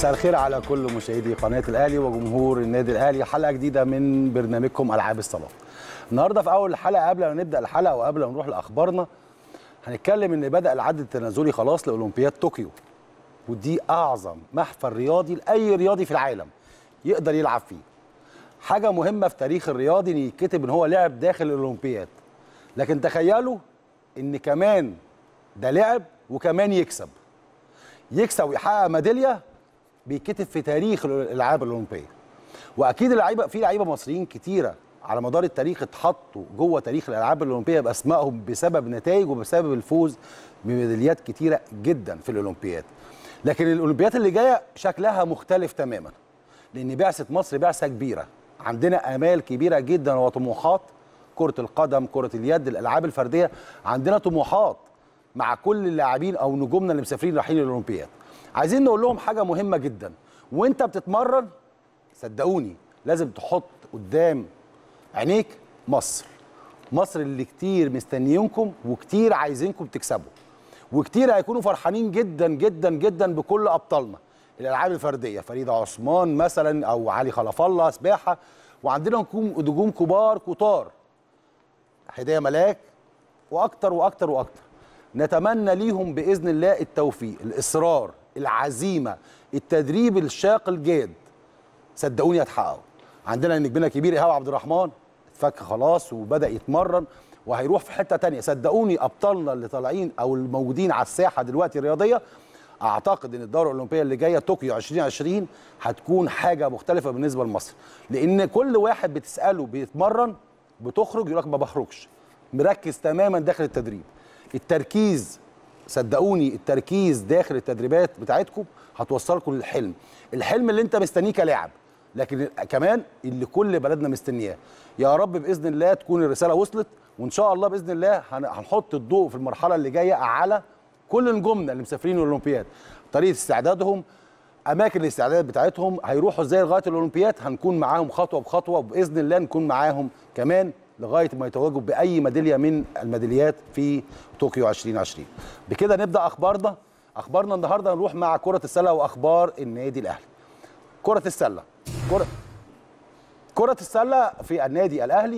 مساء الخير على كل مشاهدي قناه الاهلي وجمهور النادي الاهلي حلقه جديده من برنامجكم العاب الصالات. النهارده في اول الحلقه قبل ما نبدا الحلقه وقبل ما نروح لاخبارنا هنتكلم ان بدا العد التنازلي خلاص لاولمبياد طوكيو ودي اعظم محفل رياضي لاي رياضي في العالم يقدر يلعب فيه. حاجه مهمه في تاريخ الرياضي ان يتكتب ان هو لعب داخل الاولمبياد. لكن تخيلوا ان كمان ده لعب وكمان يكسب. يكسب ويحقق ميداليه بيتكتب في تاريخ الالعاب الاولمبيه واكيد اللعيبه في لعيبه مصريين كتيره على مدار التاريخ اتحطوا جوه تاريخ الالعاب الاولمبيه باسمائهم بسبب نتائج وبسبب الفوز بميداليات كتيره جدا في الاولمبياد لكن الاولمبياد اللي جايه شكلها مختلف تماما لان بعثه مصر بعثه كبيره عندنا امال كبيره جدا وطموحات كره القدم كره اليد الالعاب الفرديه عندنا طموحات مع كل اللاعبين او نجومنا اللي مسافرين رايحين الاولمبياد عايزين نقول لهم حاجه مهمه جدا وانت بتتمرن صدقوني لازم تحط قدام عينيك مصر مصر اللي كتير مستنيينكم وكتير عايزينكم تكسبوا وكتير هيكونوا فرحانين جدا جدا جدا بكل ابطالنا الالعاب الفرديه فريده عثمان مثلا او علي خلف الله سباحه وعندنا نجوم كبار كتار هدايا ملاك واكتر واكتر واكتر نتمنى ليهم باذن الله التوفيق الاصرار العزيمه التدريب الشاق الجاد صدقوني هتحققوا عندنا نجمنا الكبير ايهاب عبد الرحمن اتفك خلاص وبدا يتمرن وهيروح في حته تانية صدقوني ابطالنا اللي طالعين او الموجودين على الساحه دلوقتي الرياضيه اعتقد ان الدوره الاولمبيه اللي جايه طوكيو 2020 هتكون حاجه مختلفه بالنسبه لمصر لان كل واحد بتساله بيتمرن بتخرج يقول لك ما بخرجش مركز تماما داخل التدريب التركيز صدقوني التركيز داخل التدريبات بتاعتكم هتوصلكم للحلم الحلم اللي انت مستنيه كلاعب لكن كمان اللي كل بلدنا مستنياه يا رب باذن الله تكون الرساله وصلت وان شاء الله باذن الله هنحط الضوء في المرحله اللي جايه على كل نجومنا اللي مسافرين الاولمبياد طريقه استعدادهم اماكن الاستعداد بتاعتهم هيروحوا ازاي لغايه الاولمبياد هنكون معاهم خطوه بخطوه وباذن الله نكون معاهم كمان لغايه ما يتواجدوا باي ميداليه من الميداليات في طوكيو 2020 بكده نبدا اخبارنا اخبارنا النهارده نروح مع كره السله واخبار النادي الاهلي كره السله كره كره السله في النادي الاهلي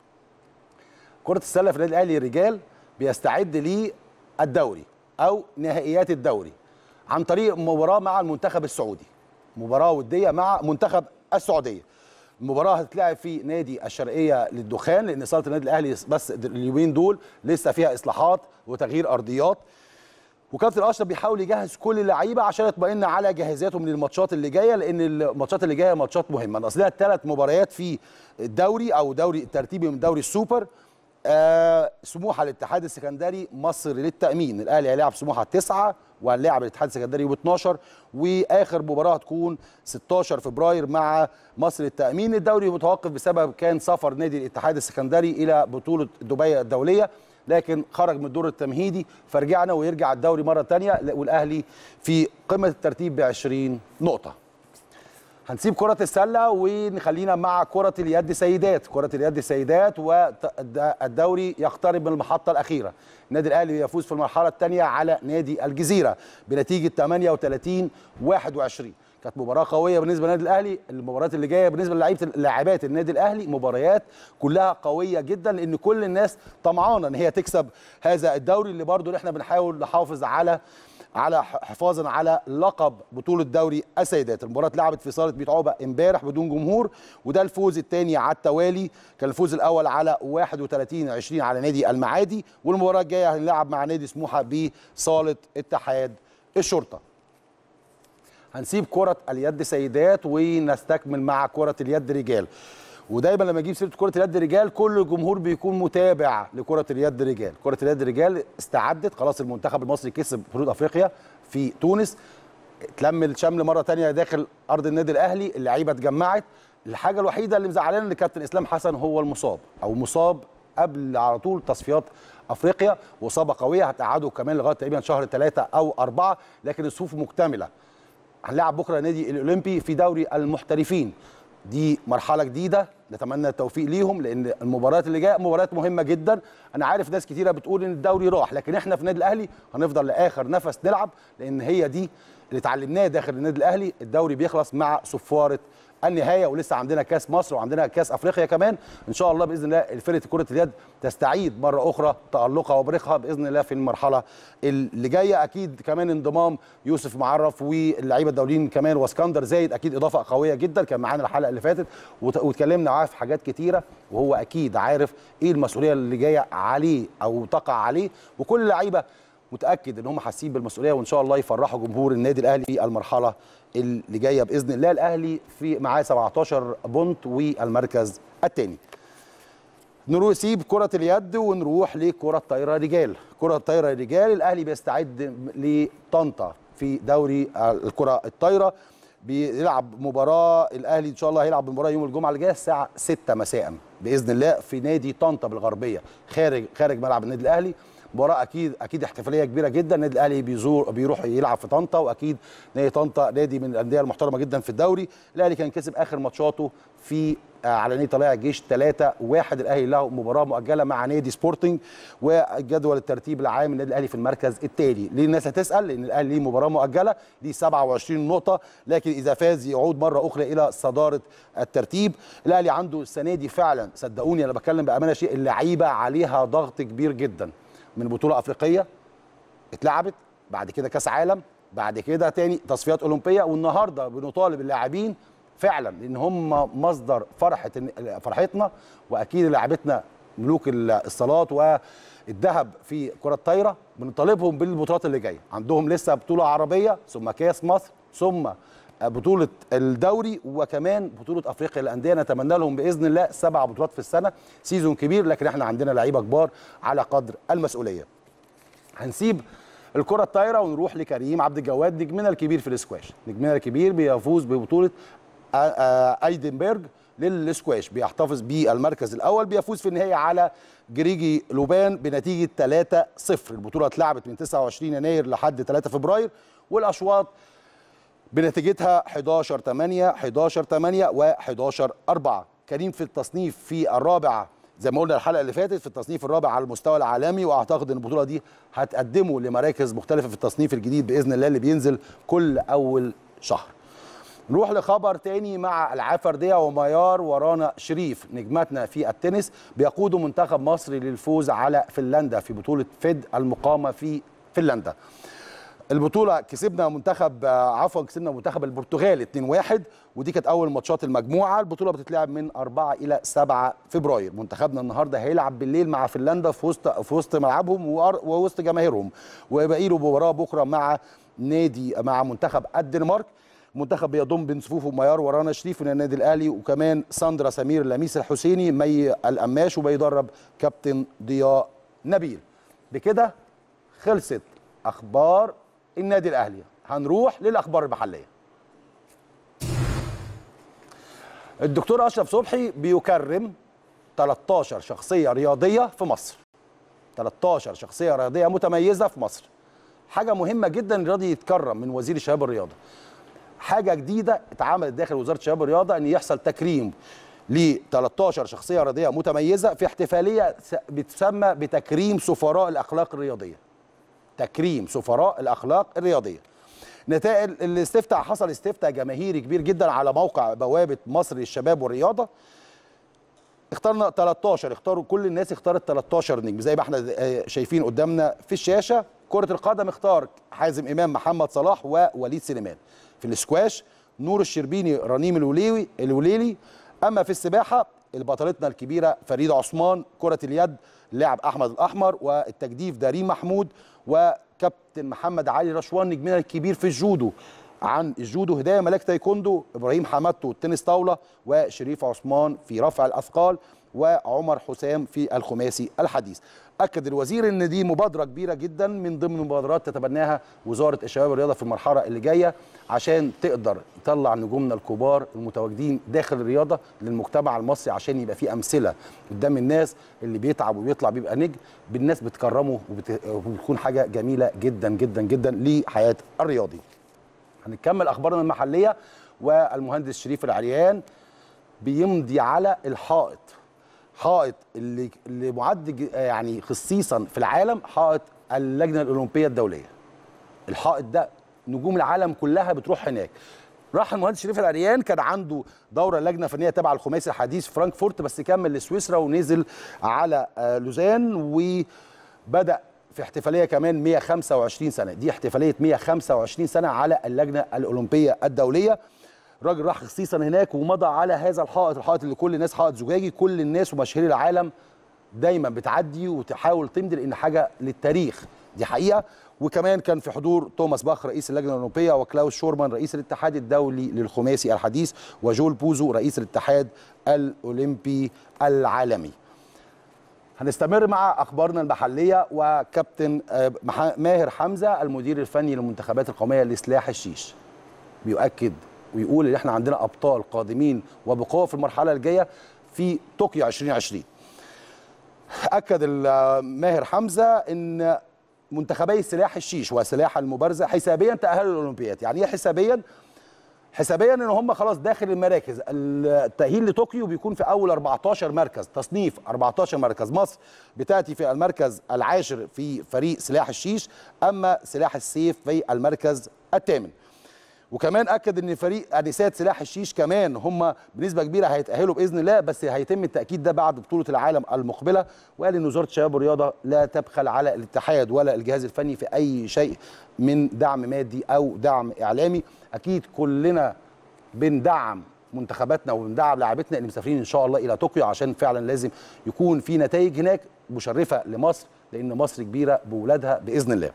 كره السله في النادي الاهلي الرجال بيستعد للدوري او نهائيات الدوري عن طريق مباراه مع المنتخب السعودي مباراه وديه مع منتخب السعوديه المباراه هتتلعب في نادي الشرقيه للدخان لان صاله النادي الاهلي بس اليومين دول لسه فيها اصلاحات وتغيير ارضيات وكابتن اشرف بيحاول يجهز كل اللعيبه عشان يطمئن على جاهزيتهم للماتشات اللي جايه لان الماتشات اللي جايه ماتشات مهمه ناقص لها ثلاث مباريات في الدوري او دوري الترتيبي من دوري السوبر آه سموحه الاتحاد السكندري مصر للتامين الاهلي هيلاعب سموحه التسعه وهنلاعب الاتحاد السكندري يوم 12 واخر مباراه هتكون 16 فبراير مع مصر للتامين الدوري متوقف بسبب كان سفر نادي الاتحاد السكندري الى بطوله دبي الدوليه لكن خرج من الدور التمهيدي فرجعنا ويرجع الدوري مره ثانيه والاهلي في قمه الترتيب ب 20 نقطه هنسيب كرة السلة ونخلينا مع كرة اليد سيدات، كرة اليد سيدات والدوري يقترب من المحطة الأخيرة. النادي الأهلي يفوز في المرحلة الثانية على نادي الجزيرة بنتيجة 38 21. كانت مباراة قوية بالنسبة للنادي الأهلي، المباريات اللي جاية بالنسبة للاعيبة لاعبات النادي الأهلي مباريات كلها قوية جدا لأن كل الناس طمعانة إن هي تكسب هذا الدوري اللي برضه احنا بنحاول نحافظ على على حفاظا على لقب بطوله دوري السيدات المباراه اتلعبت في صاله بيت عقبه امبارح بدون جمهور وده الفوز الثاني على التوالي كان الفوز الاول على 31 20 على نادي المعادي والمباراه الجايه هنلعب مع نادي سموحه بصاله اتحاد الشرطه هنسيب كره اليد سيدات ونستكمل مع كره اليد رجال ودايما لما اجيب سيره كره اليد رجال كل الجمهور بيكون متابع لكره اليد رجال كره اليد رجال استعدت خلاص المنتخب المصري كسب بطوله افريقيا في تونس اتلم الشمل مره ثانيه داخل ارض النادي الاهلي اللعيبه اتجمعت الحاجه الوحيده اللي مزعلانا ان كابتن اسلام حسن هو المصاب او مصاب قبل على طول تصفيات افريقيا واصابه قويه هتقعده كمان لغايه تقريبا شهر ثلاثه او اربعه لكن الصفوف مكتمله هنلعب بكره نادي الاولمبي في دوري المحترفين دي مرحله جديده نتمنى التوفيق ليهم لان المباريات اللي جايه مباريات مهمه جدا انا عارف ناس كتيره بتقول ان الدوري راح لكن احنا في النادي الاهلي هنفضل لاخر نفس نلعب لان هي دي اللي اتعلمناه داخل النادي الاهلي الدوري بيخلص مع صفاره النهايه ولسه عندنا كاس مصر وعندنا كاس افريقيا كمان ان شاء الله باذن الله فرقه كره اليد تستعيد مره اخرى تالقها وبريقها باذن الله في المرحله اللي جايه اكيد كمان انضمام يوسف معرف واللعيبه الدوليين كمان واسكندر زايد اكيد اضافه قويه جدا كان معانا الحلقه اللي فاتت وت- واتكلمنا معاه في حاجات كتيره وهو اكيد عارف ايه المسؤوليه اللي جايه عليه او تقع عليه وكل اللعيبه متاكد ان هم حاسين بالمسؤوليه وان شاء الله يفرحوا جمهور النادي الاهلي في المرحله اللي جايه باذن الله الاهلي في معاه 17 بونت والمركز الثاني نروح نسيب كرة اليد ونروح لكرة الطايرة رجال، كرة الطايرة رجال الأهلي بيستعد لطنطا في دوري الكرة الطايرة بيلعب مباراة الأهلي إن شاء الله هيلعب مباراة يوم الجمعة اللي جايه الساعة 6 مساء بإذن الله في نادي طنطا بالغربية خارج خارج ملعب النادي الأهلي مباراة أكيد أكيد احتفالية كبيرة جدا النادي الأهلي بيزور بيروح يلعب في طنطا وأكيد نادي طنطا نادي من الأندية المحترمة جدا في الدوري الأهلي كان كسب آخر ماتشاته في آه، على نادي طلائع الجيش 3 1 الاهلي له مباراه مؤجله مع نادي سبورتنج وجدول الترتيب العام النادي الاهلي في المركز التالي ليه الناس هتسال لان الاهلي ليه مباراه مؤجله ليه 27 نقطه لكن اذا فاز يعود مره اخرى الى صداره الترتيب الاهلي عنده السنه دي فعلا صدقوني انا بتكلم بامانه شيء اللعيبه عليها ضغط كبير جدا من بطوله افريقيه اتلعبت بعد كده كاس عالم بعد كده تاني تصفيات اولمبيه والنهارده بنطالب اللاعبين فعلا لان هم مصدر فرحه فرحتنا واكيد لاعبتنا ملوك الصالات والذهب في كره الطايره بنطالبهم بالبطولات اللي جايه عندهم لسه بطوله عربيه ثم كاس مصر ثم بطوله الدوري وكمان بطوله افريقيا للانديه نتمنى لهم باذن الله سبع بطولات في السنه سيزون كبير لكن احنا عندنا لعيبه كبار على قدر المسؤوليه هنسيب الكرة الطايرة ونروح لكريم عبد الجواد نجمنا الكبير في الاسكواش نجمنا الكبير بيفوز ببطولة آه، آه، ايدنبرج للسكواش بيحتفظ بالمركز الاول بيفوز في النهايه على جريجي لوبان بنتيجه 3-0 البطوله اتلعبت من 29 يناير لحد 3 فبراير والاشواط بنتيجتها 11 8 11 8 و11 4 كريم في التصنيف في الرابع زي ما قلنا الحلقه اللي فاتت في التصنيف الرابع على المستوى العالمي واعتقد ان البطوله دي هتقدمه لمراكز مختلفه في التصنيف الجديد باذن الله اللي بينزل كل اول شهر نروح لخبر تاني مع العاب فرديه وميار ورانا شريف نجمتنا في التنس بيقودوا منتخب مصر للفوز على فنلندا في بطوله فيد المقامه في فنلندا البطوله كسبنا منتخب آه، عفوا كسبنا منتخب البرتغال 2-1 ودي كانت اول ماتشات المجموعه البطوله بتتلعب من 4 الى 7 فبراير منتخبنا النهارده هيلعب بالليل مع فنلندا في وسط في وسط ملعبهم وأر- ووسط جماهيرهم وباقي له مباراه بكره مع نادي مع منتخب الدنمارك منتخب بيضم بين صفوفه ميار ورانا شريف من النادي الاهلي وكمان ساندرا سمير لميس الحسيني مي القماش وبيدرب كابتن ضياء نبيل بكده خلصت اخبار النادي الاهلي هنروح للاخبار المحليه الدكتور اشرف صبحي بيكرم 13 شخصيه رياضيه في مصر 13 شخصيه رياضيه متميزه في مصر حاجه مهمه جدا الرياضي يتكرم من وزير الشباب والرياضه حاجه جديده اتعملت داخل وزاره الشباب والرياضه ان يحصل تكريم ل 13 شخصيه رياضيه متميزه في احتفاليه س- بتسمى بتكريم سفراء الاخلاق الرياضيه تكريم سفراء الاخلاق الرياضيه نتائج الاستفتاء حصل استفتاء جماهيري كبير جدا على موقع بوابه مصر للشباب والرياضه اخترنا 13 اختاروا كل الناس اختارت 13 نجم زي ما احنا آه، شايفين قدامنا في الشاشه كره القدم اختار حازم امام محمد صلاح ووليد سليمان في الاسكواش نور الشربيني رنيم الوليوي الوليلي اما في السباحه البطلتنا الكبيره فريده عثمان كره اليد لاعب احمد الاحمر والتجديف دارين محمود وكابتن محمد علي رشوان نجمنا الكبير في الجودو عن الجودو هدايه ملاك تايكوندو ابراهيم حمادتو التنس طاوله وشريف عثمان في رفع الاثقال وعمر حسام في الخماسي الحديث اكد الوزير ان دي مبادره كبيره جدا من ضمن المبادرات تتبناها وزاره الشباب والرياضه في المرحله اللي جايه عشان تقدر تطلع نجومنا الكبار المتواجدين داخل الرياضه للمجتمع المصري عشان يبقى في امثله قدام الناس اللي بيتعب وبيطلع بيبقى نجم بالناس بتكرمه وبت- وبتكون حاجه جميله جدا جدا جدا لحياه الرياضي هنكمل اخبارنا المحليه والمهندس شريف العريان بيمضي على الحائط حائط اللي اللي معد ج- يعني خصيصا في العالم حائط اللجنه الاولمبيه الدوليه الحائط ده نجوم العالم كلها بتروح هناك راح المهندس شريف العريان كان عنده دوره لجنه فنيه تبع الخماسي الحديث في فرانكفورت بس كمل لسويسرا ونزل على آه، لوزان وبدا في احتفاليه كمان 125 سنه دي احتفاليه 125 سنه على اللجنه الاولمبيه الدوليه الراجل راح خصيصا هناك ومضى على هذا الحائط الحائط اللي كل الناس حائط زجاجي كل الناس ومشاهير العالم دايما بتعدي وتحاول تمضي لان حاجه للتاريخ دي حقيقه وكمان كان في حضور توماس باخ رئيس اللجنه الاولمبيه وكلاوس شورمان رئيس الاتحاد الدولي للخماسي الحديث وجول بوزو رئيس الاتحاد الاولمبي العالمي هنستمر مع اخبارنا المحليه وكابتن آه، مح- ماهر حمزه المدير الفني للمنتخبات القوميه لسلاح الشيش بيؤكد ويقول ان احنا عندنا ابطال قادمين وبقوه في المرحله الجايه في طوكيو 2020 اكد ال- ماهر حمزه ان منتخبي سلاح الشيش وسلاح المبارزه حسابيا تاهلوا للاولمبياد يعني ايه حسابيا حسابيا ان هم خلاص داخل المراكز التاهيل لطوكيو بيكون في اول 14 مركز تصنيف 14 مركز مصر بتاتي في المركز العاشر في فريق سلاح الشيش اما سلاح السيف في المركز الثامن وكمان اكد ان فريق انسات سلاح الشيش كمان هم بنسبه كبيره هيتاهلوا باذن الله بس هيتم التاكيد ده بعد بطوله العالم المقبله وقال ان وزاره الشباب والرياضه لا تبخل على الاتحاد ولا الجهاز الفني في اي شيء من دعم مادي او دعم اعلامي اكيد كلنا بندعم منتخباتنا وبندعم لاعبتنا اللي مسافرين ان شاء الله الى طوكيو عشان فعلا لازم يكون في نتائج هناك مشرفه لمصر لان مصر كبيره بولادها باذن الله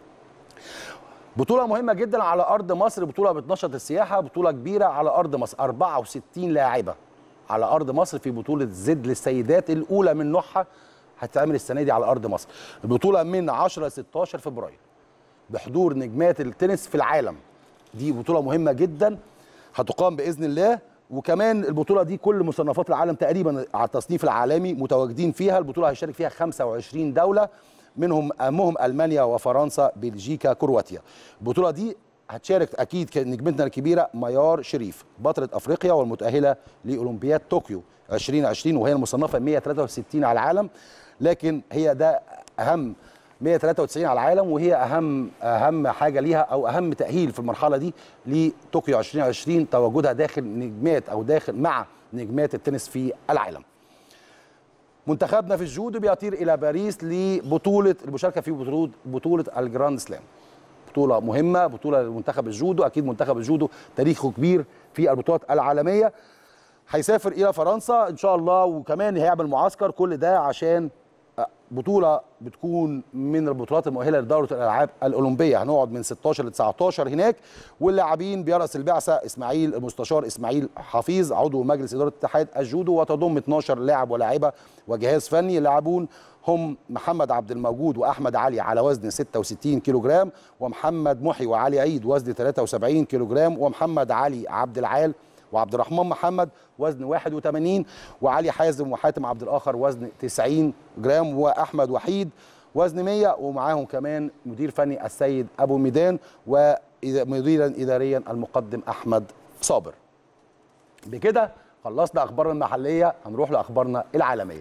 بطولة مهمة جدا على أرض مصر بطولة بتنشط السياحة بطولة كبيرة على أرض مصر 64 لاعبة على أرض مصر في بطولة زد للسيدات الأولى من نوعها هتتعمل السنة دي على أرض مصر البطولة من 10 ل 16 فبراير بحضور نجمات التنس في العالم دي بطولة مهمة جدا هتقام بإذن الله وكمان البطولة دي كل مصنفات العالم تقريبا على التصنيف العالمي متواجدين فيها البطولة هيشارك فيها 25 دولة منهم أهمهم ألمانيا وفرنسا بلجيكا كرواتيا البطولة دي هتشارك أكيد كان نجمتنا الكبيرة ميار شريف بطلة أفريقيا والمتأهلة لأولمبياد طوكيو 2020 وهي المصنفة 163 على العالم لكن هي ده أهم 193 على العالم وهي اهم اهم حاجه ليها او اهم تاهيل في المرحله دي لطوكيو 2020 تواجدها داخل نجمات او داخل مع نجمات التنس في العالم. منتخبنا في الجودو بيطير الى باريس لبطوله المشاركه في بطوله بطوله الجراند سلام. بطوله مهمه بطوله لمنتخب الجودو اكيد منتخب الجودو تاريخه كبير في البطولات العالميه. هيسافر الى فرنسا ان شاء الله وكمان هيعمل معسكر كل ده عشان بطوله بتكون من البطولات المؤهله لدوره الالعاب الاولمبيه هنقعد من 16 ل 19 هناك واللاعبين بيرأس البعثه اسماعيل المستشار اسماعيل حفيظ عضو مجلس اداره اتحاد الجودو وتضم 12 لاعب ولاعبه وجهاز فني اللاعبون هم محمد عبد الموجود واحمد علي على وزن 66 كيلو جرام ومحمد محي وعلي عيد وزن 73 كيلو جرام ومحمد علي عبد العال وعبد الرحمن محمد وزن 81 وعلي حازم وحاتم عبد الاخر وزن 90 جرام واحمد وحيد وزن 100 ومعاهم كمان مدير فني السيد ابو ميدان ومديرا اداريا المقدم احمد صابر بكده خلصنا اخبارنا المحليه هنروح لاخبارنا العالميه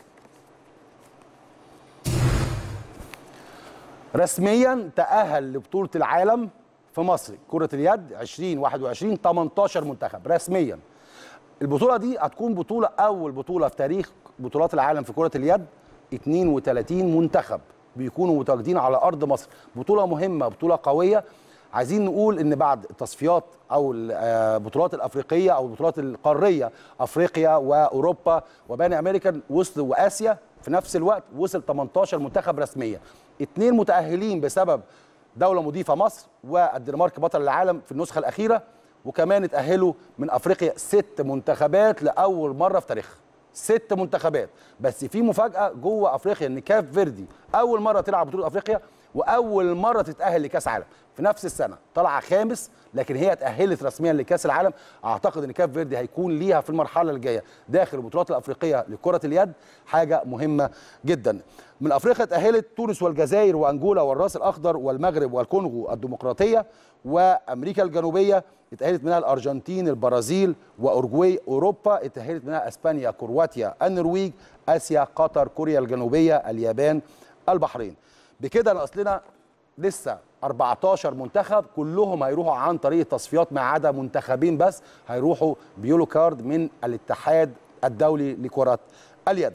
رسميا تاهل لبطوله العالم في مصر كرة اليد 2021 18 منتخب رسميا البطولة دي هتكون بطولة أول بطولة في تاريخ بطولات العالم في كرة اليد 32 منتخب بيكونوا متواجدين على أرض مصر بطولة مهمة بطولة قوية عايزين نقول ان بعد التصفيات او البطولات الافريقيه او البطولات القاريه افريقيا واوروبا وبان امريكا وصلوا واسيا في نفس الوقت وصل 18 منتخب رسميا اثنين متاهلين بسبب دوله مضيفه مصر والدنمارك بطل العالم في النسخه الاخيره وكمان اتاهلوا من افريقيا ست منتخبات لاول مره في تاريخها ست منتخبات بس في مفاجاه جوه افريقيا ان كاف فيردي اول مره تلعب بطوله افريقيا واول مره تتاهل لكاس عالم في نفس السنه طالعه خامس لكن هي اتاهلت رسميا لكاس العالم اعتقد ان كاب فيردي هيكون ليها في المرحله الجايه داخل البطولات الافريقيه لكره اليد حاجه مهمه جدا من افريقيا اتاهلت تونس والجزائر وانجولا والراس الاخضر والمغرب والكونغو الديمقراطيه وامريكا الجنوبيه اتاهلت منها الارجنتين البرازيل واورجواي اوروبا اتاهلت منها اسبانيا كرواتيا النرويج اسيا قطر كوريا الجنوبيه اليابان البحرين بكده ناقص لنا لسه 14 منتخب كلهم هيروحوا عن طريق التصفيات ما عدا منتخبين بس هيروحوا بيولو كارد من الاتحاد الدولي لكرة اليد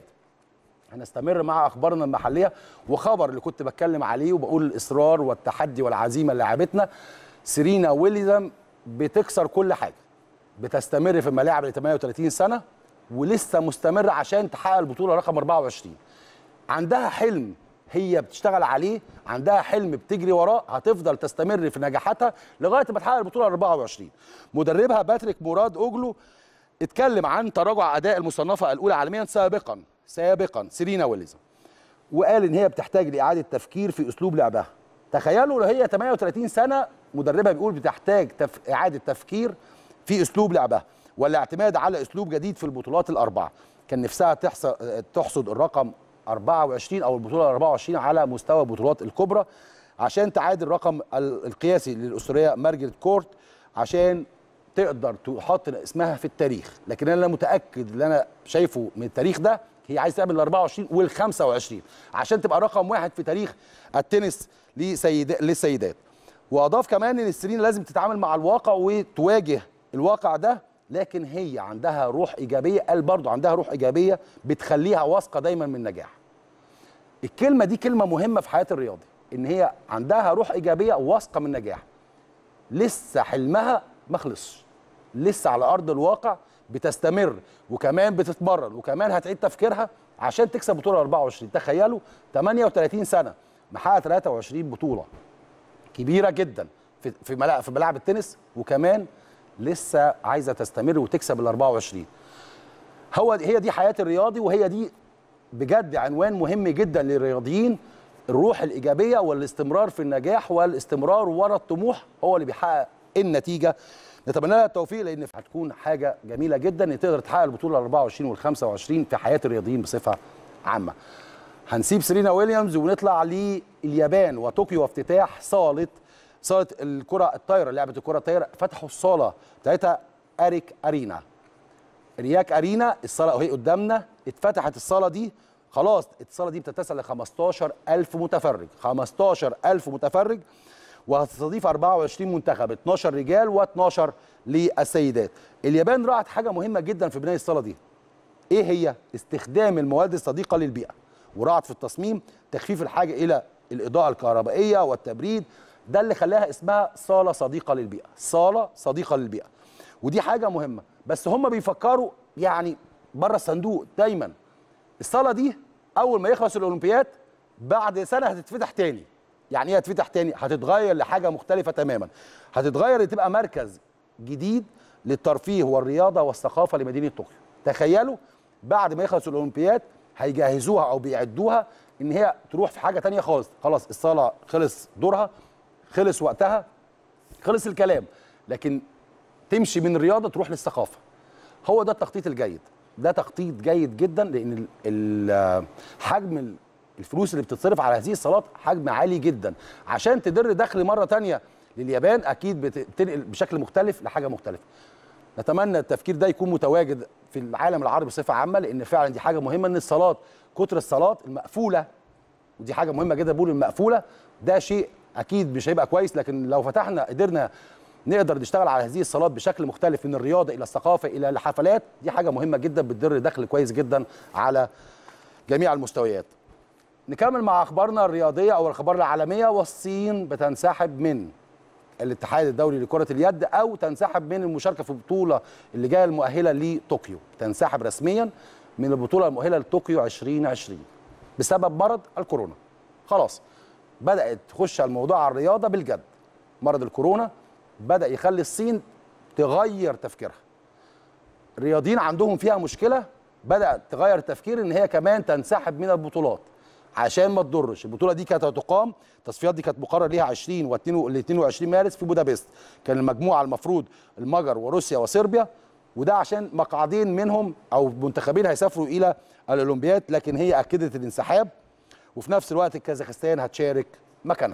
هنستمر مع اخبارنا المحليه وخبر اللي كنت بتكلم عليه وبقول الاصرار والتحدي والعزيمه اللي لعبتنا سيرينا ويليام بتكسر كل حاجه بتستمر في الملاعب ل 38 سنه ولسه مستمره عشان تحقق البطوله رقم 24 عندها حلم هي بتشتغل عليه عندها حلم بتجري وراه هتفضل تستمر في نجاحاتها لغايه ما تحقق البطوله 24 مدربها باتريك مراد اوجلو اتكلم عن تراجع اداء المصنفه الاولى عالميا سابقا سابقا سيرينا ويليز وقال ان هي بتحتاج لاعاده تفكير في اسلوب لعبها تخيلوا لو هي 38 سنه مدربها بيقول بتحتاج تف... اعاده تفكير في اسلوب لعبها والاعتماد على اسلوب جديد في البطولات الاربعه كان نفسها تحصد تحصد الرقم 24 او البطوله 24 على مستوى البطولات الكبرى عشان تعادل الرقم القياسي للاسطوريه مارجريت كورت عشان تقدر تحط اسمها في التاريخ لكن انا متاكد اللي انا شايفه من التاريخ ده هي عايزه تعمل ال 24 وال 25 عشان تبقى رقم واحد في تاريخ التنس لسيد... للسيدات واضاف كمان ان السيرين لازم تتعامل مع الواقع وتواجه الواقع ده لكن هي عندها روح ايجابيه قال برضه عندها روح ايجابيه بتخليها واثقه دايما من النجاح الكلمه دي كلمه مهمه في حياه الرياضي ان هي عندها روح ايجابيه واثقه من النجاح لسه حلمها ما خلصش لسه على ارض الواقع بتستمر وكمان بتتمرن وكمان هتعيد تفكيرها عشان تكسب بطوله 24 تخيلوا 38 سنه محقق 23 بطوله كبيره جدا في في ملاعب في ملاعب التنس وكمان لسه عايزه تستمر وتكسب ال 24 هو هي دي حياه الرياضي وهي دي بجد عنوان مهم جدا للرياضيين الروح الايجابيه والاستمرار في النجاح والاستمرار ورا الطموح هو اللي بيحقق النتيجه نتمنى لها التوفيق لان هتكون حاجه جميله جدا ان تقدر تحقق البطوله ال 24 وال 25 في حياه الرياضيين بصفه عامه. هنسيب سيرينا ويليامز ونطلع لليابان وطوكيو وافتتاح صاله صاله الكره الطايره لعبه الكره الطايره فتحوا الصاله بتاعتها اريك ارينا. رياك ارينا الصاله اهي قدامنا اتفتحت الصاله دي خلاص الصاله دي بتتسع ل 15000 متفرج 15000 متفرج وهتستضيف 24 منتخب 12 رجال و12 للسيدات اليابان راعت حاجه مهمه جدا في بناء الصاله دي ايه هي استخدام المواد الصديقه للبيئه وراعت في التصميم تخفيف الحاجه الى الاضاءه الكهربائيه والتبريد ده اللي خلاها اسمها صاله صديقه للبيئه صاله صديقه للبيئه ودي حاجه مهمه بس هم بيفكروا يعني بره الصندوق دايما الصاله دي اول ما يخلص الاولمبياد بعد سنه هتتفتح تاني يعني ايه هتفتح تاني هتتغير لحاجه مختلفه تماما هتتغير تبقى مركز جديد للترفيه والرياضه والثقافه لمدينه طوكيو تخيلوا بعد ما يخلص الاولمبياد هيجهزوها او بيعدوها ان هي تروح في حاجه تانية خالص خلاص الصاله خلص دورها خلص وقتها خلص الكلام لكن تمشي من الرياضه تروح للثقافه هو ده التخطيط الجيد ده تخطيط جيد جدا لان حجم الفلوس اللي بتتصرف على هذه الصالات حجم عالي جدا عشان تدر دخل مره تانية لليابان اكيد بتنقل بشكل مختلف لحاجه مختلفه نتمنى التفكير ده يكون متواجد في العالم العربي بصفه عامه لان فعلا دي حاجه مهمه ان الصالات كتر الصالات المقفوله ودي حاجه مهمه جدا بقول المقفوله ده شيء اكيد مش هيبقى كويس لكن لو فتحنا قدرنا نقدر نشتغل على هذه الصالات بشكل مختلف من الرياضه الى الثقافه الى الحفلات دي حاجه مهمه جدا بتدر دخل كويس جدا على جميع المستويات نكمل مع اخبارنا الرياضيه او الاخبار العالميه والصين بتنسحب من الاتحاد الدولي لكره اليد او تنسحب من المشاركه في البطوله اللي جايه المؤهله لطوكيو تنسحب رسميا من البطوله المؤهله لطوكيو 2020 بسبب مرض الكورونا خلاص بدات تخش الموضوع على الرياضه بالجد مرض الكورونا بدا يخلي الصين تغير تفكيرها الرياضيين عندهم فيها مشكله بدات تغير التفكير ان هي كمان تنسحب من البطولات عشان ما تضرش البطوله دي كانت هتقام التصفيات دي كانت مقرر ليها 20 و 22 مارس في بودابست كان المجموعه المفروض المجر وروسيا وصربيا وده عشان مقعدين منهم او منتخبين هيسافروا الى الاولمبياد لكن هي اكدت الانسحاب وفي نفس الوقت الكازاخستان هتشارك مكانها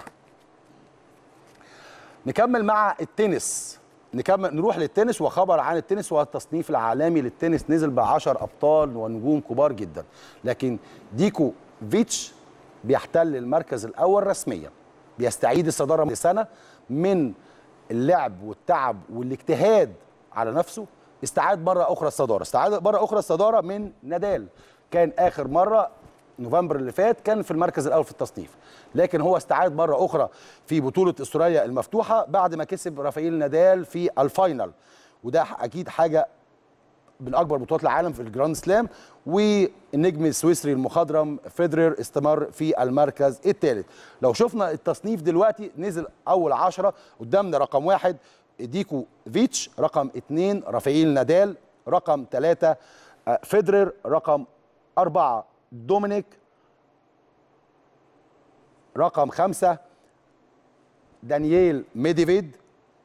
نكمل مع التنس نكمل نروح للتنس وخبر عن التنس والتصنيف العالمي للتنس نزل ب 10 ابطال ونجوم كبار جدا لكن ديكو فيتش بيحتل المركز الاول رسميا بيستعيد الصداره سنه من اللعب والتعب والاجتهاد على نفسه استعاد مره اخرى الصداره استعاد مره اخرى الصداره من نادال كان اخر مره نوفمبر اللي فات كان في المركز الاول في التصنيف لكن هو استعاد مره اخرى في بطوله استراليا المفتوحه بعد ما كسب رافائيل نادال في الفاينل وده اكيد حاجه من اكبر بطولات العالم في الجراند سلام والنجم السويسري المخضرم فيدرر استمر في المركز الثالث لو شفنا التصنيف دلوقتي نزل اول عشرة قدامنا رقم واحد ديكو فيتش رقم اثنين رافائيل نادال رقم ثلاثة فيدرر رقم أربعة دومينيك رقم خمسة دانييل ميديفيد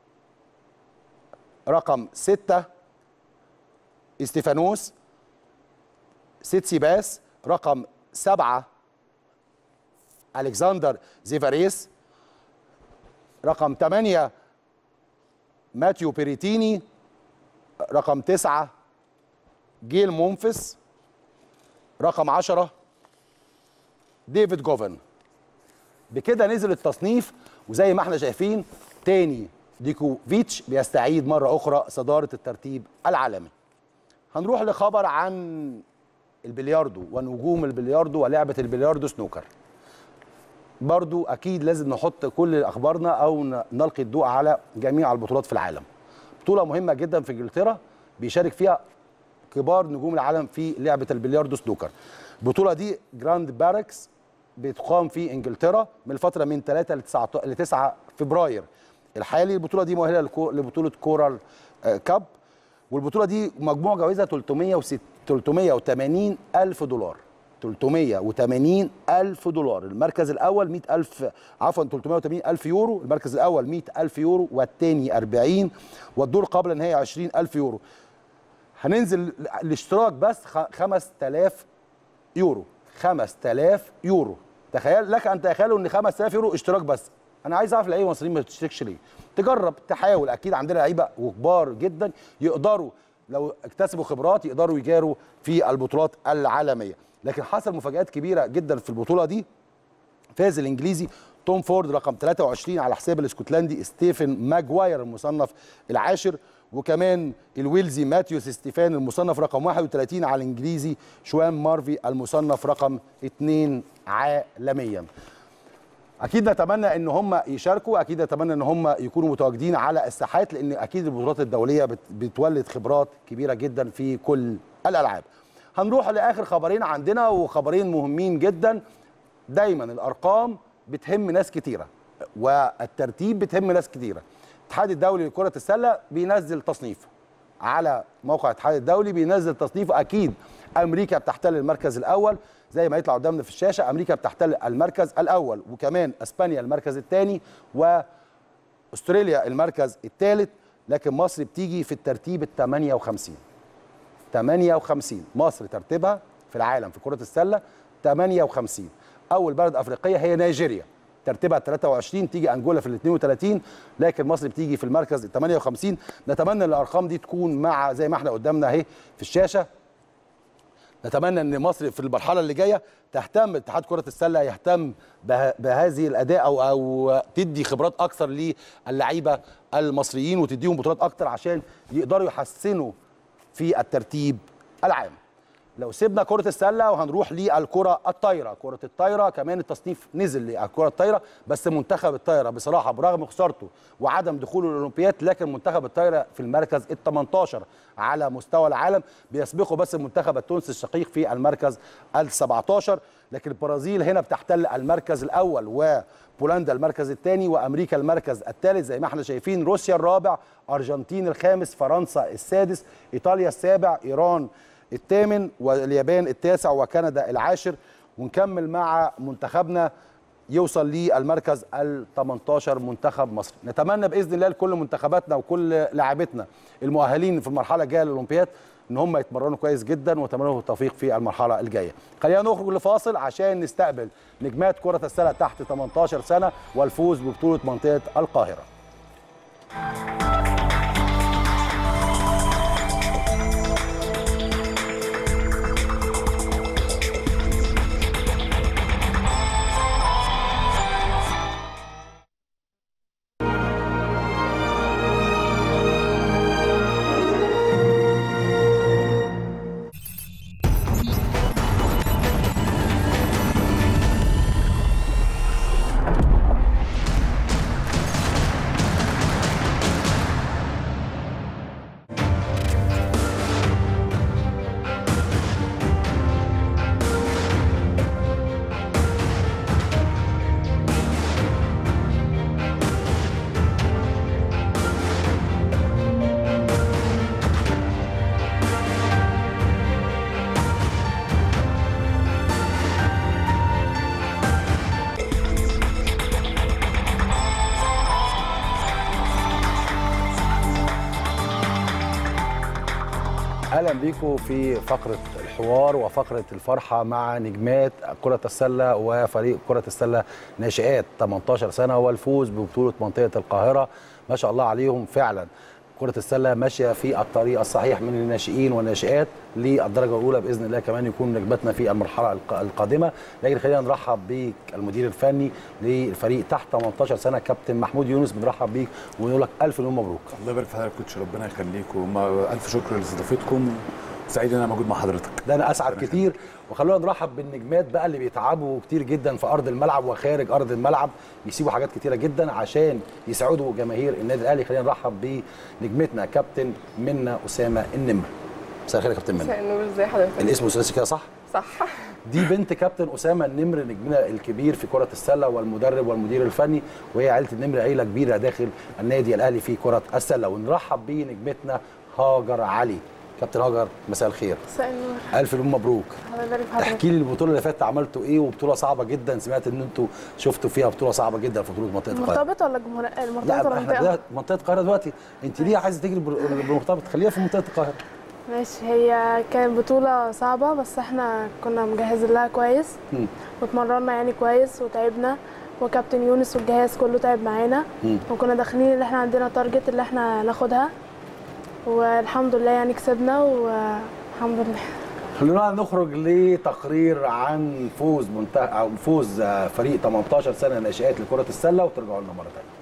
رقم ستة استيفانوس سيتسيباس رقم سبعة ألكسندر زيفاريس رقم ثمانية ماتيو بيريتيني رقم تسعة جيل مونفس رقم عشرة ديفيد جوفن بكده نزل التصنيف وزي ما احنا شايفين تاني ديكوفيتش بيستعيد مرة أخرى صدارة الترتيب العالمي هنروح لخبر عن البلياردو ونجوم البلياردو ولعبة البلياردو سنوكر برضو أكيد لازم نحط كل أخبارنا أو نلقي الضوء على جميع البطولات في العالم بطولة مهمة جدا في إنجلترا بيشارك فيها كبار نجوم العالم في لعبة البلياردو سنوكر البطولة دي جراند باركس بتقام في انجلترا من الفتره من 3 ل 9 فبراير الحالي البطوله دي مؤهله لبطوله كورال كاب والبطوله دي مجموع جوائزها 380 الف دولار 380 الف دولار المركز الاول 100 الف عفوا 380 الف يورو المركز الاول 100 الف يورو والثاني 40 والدور قبل النهائي 20 الف يورو هننزل الاشتراك بس 5000 يورو 5000 يورو تخيل لك ان تتخيلوا ان 5000 يورو اشتراك بس انا عايز اعرف اللعيبه المصريين ما بتشتركش ليه تجرب تحاول اكيد عندنا لعيبه وكبار جدا يقدروا لو اكتسبوا خبرات يقدروا يجاروا في البطولات العالميه لكن حصل مفاجات كبيره جدا في البطوله دي فاز الانجليزي توم فورد رقم 23 على حساب الاسكتلندي ستيفن ماجواير المصنف العاشر وكمان الويلزي ماتيوس ستيفان المصنف رقم 31 على الانجليزي شوان مارفي المصنف رقم 2 عالميا اكيد نتمنى ان هم يشاركوا اكيد نتمنى ان هم يكونوا متواجدين على الساحات لان اكيد البطولات الدوليه بتولد خبرات كبيره جدا في كل الالعاب هنروح لاخر خبرين عندنا وخبرين مهمين جدا دايما الارقام بتهم ناس كتيره والترتيب بتهم ناس كتيره الاتحاد الدولي لكره السله بينزل تصنيف على موقع الاتحاد الدولي بينزل تصنيف اكيد امريكا بتحتل المركز الاول زي ما يطلع قدامنا في الشاشه امريكا بتحتل المركز الاول وكمان اسبانيا المركز الثاني واستراليا المركز الثالث لكن مصر بتيجي في الترتيب ال 58 58 مصر ترتيبها في العالم في كره السله 58 اول بلد افريقيه هي نيجيريا ترتيبها 23 تيجي انجولا في ال 32 لكن مصر بتيجي في المركز ال 58 نتمنى ان الارقام دي تكون مع زي ما احنا قدامنا اهي في الشاشه نتمنى ان مصر في المرحله اللي جايه تهتم اتحاد كره السله يهتم بهذه الاداء او او تدي خبرات اكثر للعيبه المصريين وتديهم بطولات اكثر عشان يقدروا يحسنوا في الترتيب العام لو سيبنا كره السله وهنروح للكره الطايره كره الطايره كمان التصنيف نزل للكره الطايره بس منتخب الطايره بصراحه برغم خسارته وعدم دخوله الاولمبياد لكن منتخب الطايره في المركز ال 18 على مستوى العالم بيسبقه بس المنتخب التونسي الشقيق في المركز ال 17 لكن البرازيل هنا بتحتل المركز الاول وبولندا المركز الثاني وامريكا المركز الثالث زي ما احنا شايفين روسيا الرابع ارجنتين الخامس فرنسا السادس ايطاليا السابع ايران الثامن واليابان التاسع وكندا العاشر ونكمل مع منتخبنا يوصل للمركز ال 18 منتخب مصر نتمنى باذن الله لكل منتخباتنا وكل لاعبتنا المؤهلين في المرحله الجايه للاولمبياد ان هم يتمرنوا كويس جدا ونتمنى لهم التوفيق في المرحله الجايه خلينا نخرج لفاصل عشان نستقبل نجمات كره السله تحت 18 سنه والفوز ببطوله منطقه القاهره اهلا بيكم في فقره الحوار وفقره الفرحه مع نجمات كره السله وفريق كره السله ناشئات 18 سنه والفوز ببطوله منطقه القاهره ما شاء الله عليهم فعلا كره السله ماشيه في الطريق الصحيح من الناشئين والناشئات للدرجه الاولى باذن الله كمان يكون نجمتنا في المرحله الق- القادمه لكن خلينا نرحب بالمدير الفني للفريق تحت 18 سنه كابتن محمود يونس بنرحب بيك ونقول لك الف مليون مبروك الله يبارك في حضرتك كوتش ربنا يخليكم وما- الف شكر لاستضافتكم سعيد ان انا موجود مع حضرتك ده انا اسعد كتير وخلونا نرحب بالنجمات بقى اللي بيتعبوا كتير جدا في ارض الملعب وخارج ارض الملعب بيسيبوا حاجات كتيره جدا عشان يسعدوا جماهير النادي الاهلي خلينا نرحب بنجمتنا كابتن منى اسامه النمر مساء الخير يا كابتن منى مساء النور ازي حضرتك الاسم الثلاثي كده صح صح دي بنت كابتن اسامه النمر نجمنا الكبير في كره السله والمدرب والمدير الفني وهي عيله النمر عيله كبيره داخل النادي الاهلي في كره السله ونرحب بنجمتنا هاجر علي كابتن هاجر مساء الخير مساء النور الف مليون مبروك الله يبارك في حضرتك احكي لي البطوله اللي فاتت عملتوا ايه وبطوله صعبه جدا سمعت ان انتوا شفتوا فيها بطوله صعبه جدا في بطوله منطقه القاهره مرتبط ولا جمهور المرتبط لا ولا احنا منطقة؟ بدأت منطقه القاهره دلوقتي انت ليه عايزه تجري بال- بالمرتبط خليها في منطقه القاهره ماشي هي كانت بطولة صعبة بس احنا كنا مجهزين لها كويس مم. واتمرنا يعني كويس وتعبنا وكابتن يونس والجهاز كله تعب معانا مم. وكنا داخلين اللي احنا عندنا تارجت اللي احنا ناخدها والحمد لله يعني كسبنا والحمد لله خلونا نخرج لتقرير عن فوز منتهى او فوز آه، فريق 18 سنه ناشئات لكره السله وترجعوا لنا مره ثانيه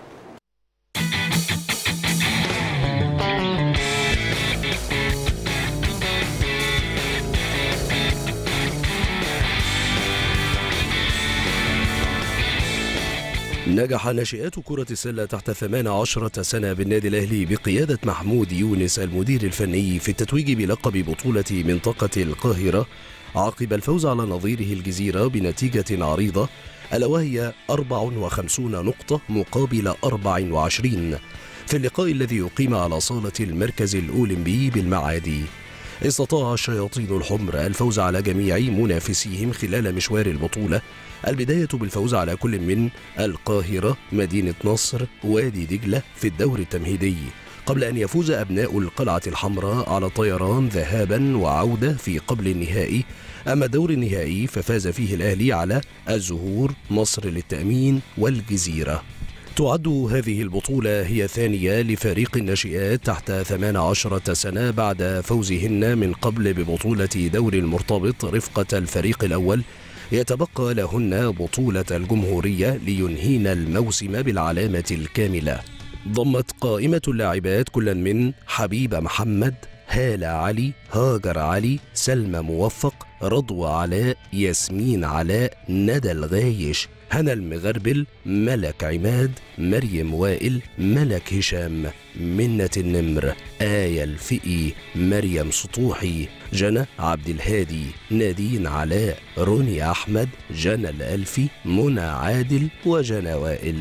نجح ناشئات كرة السلة تحت 18 سنة بالنادي الأهلي بقيادة محمود يونس المدير الفني في التتويج بلقب بطولة منطقة القاهرة عقب الفوز على نظيره الجزيرة بنتيجة عريضة ألا وهي 54 نقطة مقابل 24 في اللقاء الذي يقيم على صالة المركز الأولمبي بالمعادي استطاع الشياطين الحمر الفوز على جميع منافسيهم خلال مشوار البطولة البداية بالفوز على كل من القاهرة مدينة نصر وادي دجلة في الدور التمهيدي قبل أن يفوز أبناء القلعة الحمراء على طيران ذهابا وعودة في قبل النهائي أما الدور النهائي ففاز فيه الأهلي على الزهور مصر للتأمين والجزيرة تعد هذه البطولة هي ثانية لفريق الناشئات تحت 18 سنة بعد فوزهن من قبل ببطولة دور المرتبط رفقة الفريق الأول يتبقى لهن بطولة الجمهورية لينهين الموسم بالعلامة الكاملة ضمت قائمة اللاعبات كلا من حبيبة محمد هالة علي هاجر علي سلمى موفق رضوى علاء ياسمين علاء ندى الغايش هنا المغربل ملك عماد مريم وائل ملك هشام منة النمر آية الفقي مريم سطوحي جنى عبد الهادي نادين علاء روني أحمد جنى الألفي منى عادل وجنى وائل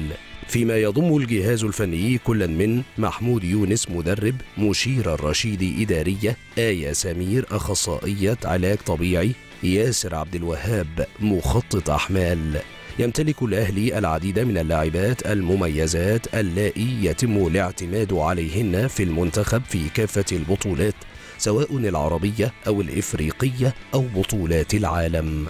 فيما يضم الجهاز الفني كلا من محمود يونس مدرب مشير الرشيد إدارية آية سمير أخصائية علاج طبيعي ياسر عبد الوهاب مخطط أحمال يمتلك الأهلي العديد من اللاعبات المميزات اللائي يتم الاعتماد عليهن في المنتخب في كافة البطولات سواء العربية أو الإفريقية أو بطولات العالم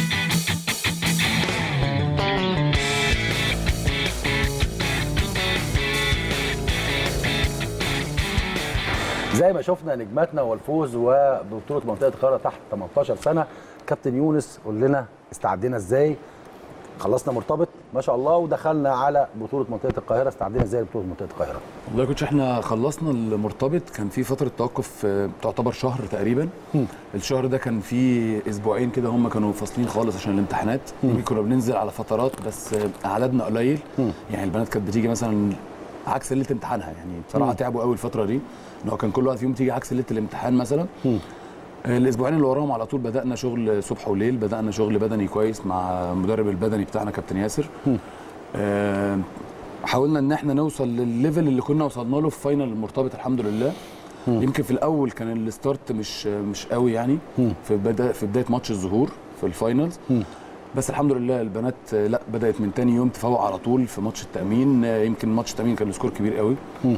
زي ما شفنا نجماتنا والفوز وبطوله منطقه القاهره تحت 18 سنه كابتن يونس قول لنا استعدينا ازاي خلصنا مرتبط ما شاء الله ودخلنا على بطوله منطقه القاهره استعدينا ازاي لبطوله منطقه القاهره والله يا كوتش احنا خلصنا المرتبط كان في فتره توقف آه، تعتبر شهر تقريبا الشهر ده كان فيه اسبوعين كده هم كانوا فاصلين خالص عشان الامتحانات يمكن كنا بننزل على فترات بس آه، عددنا قليل يعني البنات كانت بتيجي مثلا عكس ليله امتحانها يعني بصراحه تعبوا قوي الفتره دي ان هو كان كل واحد فيهم تيجي عكس ليله الامتحان مثلا آه، الاسبوعين اللي وراهم على طول بدانا شغل صبح وليل بدانا شغل بدني كويس مع المدرب البدني بتاعنا كابتن ياسر آه، حاولنا ان احنا نوصل للليفل اللي كنا وصلنا له في فاينل المرتبط الحمد لله يمكن في الاول كان الستارت مش مش قوي يعني في بدا في بدايه ماتش الظهور في الفاينلز بس الحمد لله البنات آه، لا بدات من تاني يوم تفوق على طول في ماتش التامين آه، يمكن ماتش التامين كان سكور كبير قوي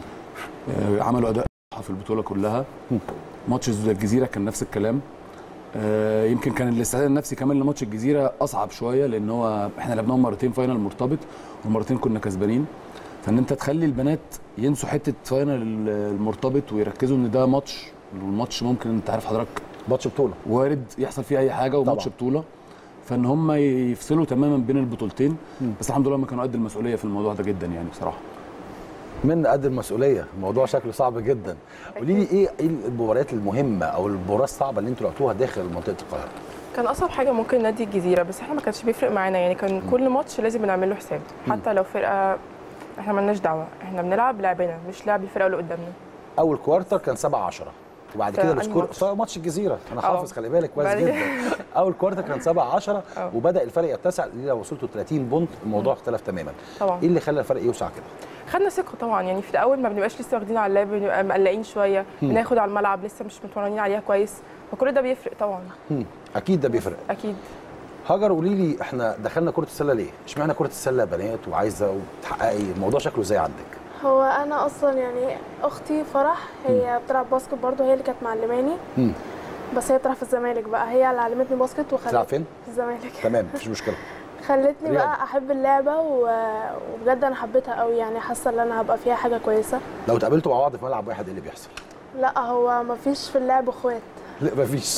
آه، عملوا اداء في البطوله كلها ماتش الجزيره كان نفس الكلام آه، يمكن كان الاستعداد النفسي كمان لماتش الجزيره اصعب شويه لان هو احنا لعبناهم مرتين فاينل مرتبط والمرتين كنا كسبانين فان انت تخلي البنات ينسوا حته فاينل المرتبط ويركزوا ان ده ماتش والماتش ممكن انت عارف حضرتك ماتش بطوله وارد يحصل فيه اي حاجه وماتش طبعاً. بطوله فان هم يفصلوا تماما بين البطولتين بس الحمد لله هم كانوا قد المسؤوليه في الموضوع ده جدا يعني بصراحه من قد المسؤوليه الموضوع شكله صعب جدا قولي لي ايه ايه المباريات المهمه او المباراه الصعبه اللي انتوا لعبتوها داخل منطقه القاهره كان اصعب حاجه ممكن نادي الجزيره بس احنا ما كانش بيفرق معانا يعني كان كل ماتش لازم نعمل له حساب حتى لو فرقه احنا مالناش دعوه احنا بنلعب لعبنا مش لعب الفرقه اللي قدامنا اول كوارتر كان 7 10 وبعد في كده أنهي السكور ماتش؟ في ماتش الجزيره انا آه. حافظ خلي بالك كويس بعد جدا كده- اول كوارتر كان 7 10 آه. وبدا الفرق يتسع لو وصلتوا 30 بونت الموضوع اختلف تماما طبعا ايه اللي خلى الفرق يوسع كده خدنا ثقه طبعا يعني في الاول ما بنبقاش لسه واخدين على اللعب بنبقى مقلقين شويه بناخد على الملعب لسه مش متمرنين عليها كويس فكل ده بيفرق طبعا مم. اكيد ده بيفرق اكيد هاجر قولي لي احنا دخلنا كره السله ليه اشمعنى كره السله بنات وعايزه تحققي الموضوع شكله ازاي عندك هو انا اصلا يعني اختي فرح هي بتلعب باسكت برضه هي اللي كانت معلماني مم. بس هي بتلعب في الزمالك بقى هي اللي علمتني باسكت تلعب وخلتني فين في الزمالك تمام مفيش مشكله خلتني رياضة. بقى احب اللعبه و... وبجد انا حبيتها قوي يعني حاسه ان انا هبقى فيها حاجه كويسه لو اتقابلتوا مع بعض في ملعب واحد ايه اللي بيحصل لا هو مفيش في اللعب اخوات لا مفيش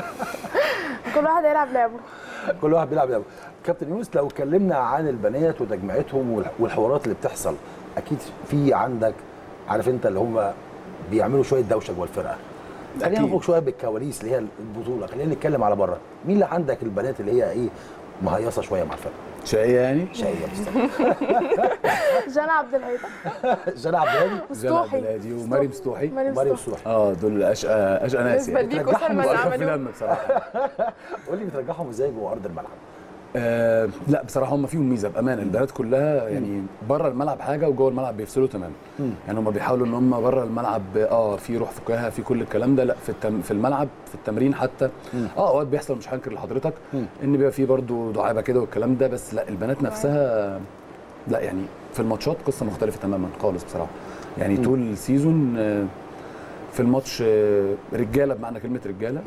كل واحد هيلعب لعبه كل واحد بيلعب لعبه كابتن يونس لو اتكلمنا عن البنات وتجميعتهم والح- والحوارات اللي بتحصل اكيد في عندك عارف انت اللي هم بيعملوا شويه دوشه جوه الفرقه خلينا أكيد. نخرج شويه بالكواليس اللي هي البطوله خلينا نتكلم على بره مين اللي عندك البنات اللي هي ايه مهيصه شويه مع الفرقه شقيه يعني شقيه بالظبط جانا عبد الهادي جنى عبد الهادي زينب عبد مستوحي الهادي ومريم ستوحي مريم مريم مستوحي الصبح اه دول اشقى اشقى ناس بالنسبه يعني لبيكو بترجعهم سلمى اللي وأخف عملوه دم بصراحه قول لي بترجعهم ازاي جوه ارض الملعب آه لا بصراحه هم فيهم ميزه بامانه البنات كلها يعني بره الملعب حاجه وجوه الملعب بيفصلوا تماما يعني هم بيحاولوا ان هم بره الملعب اه في روح فكاهه في كل الكلام ده لا في التم في الملعب في التمرين حتى اه اوقات بيحصل مش هنكر لحضرتك ان بيبقى في برضو دعابه كده والكلام ده بس لا البنات نفسها لا يعني في الماتشات قصه مختلفه تماما خالص بصراحه يعني طول السيزون آه، في الماتش آه، رجاله بمعنى كلمه رجاله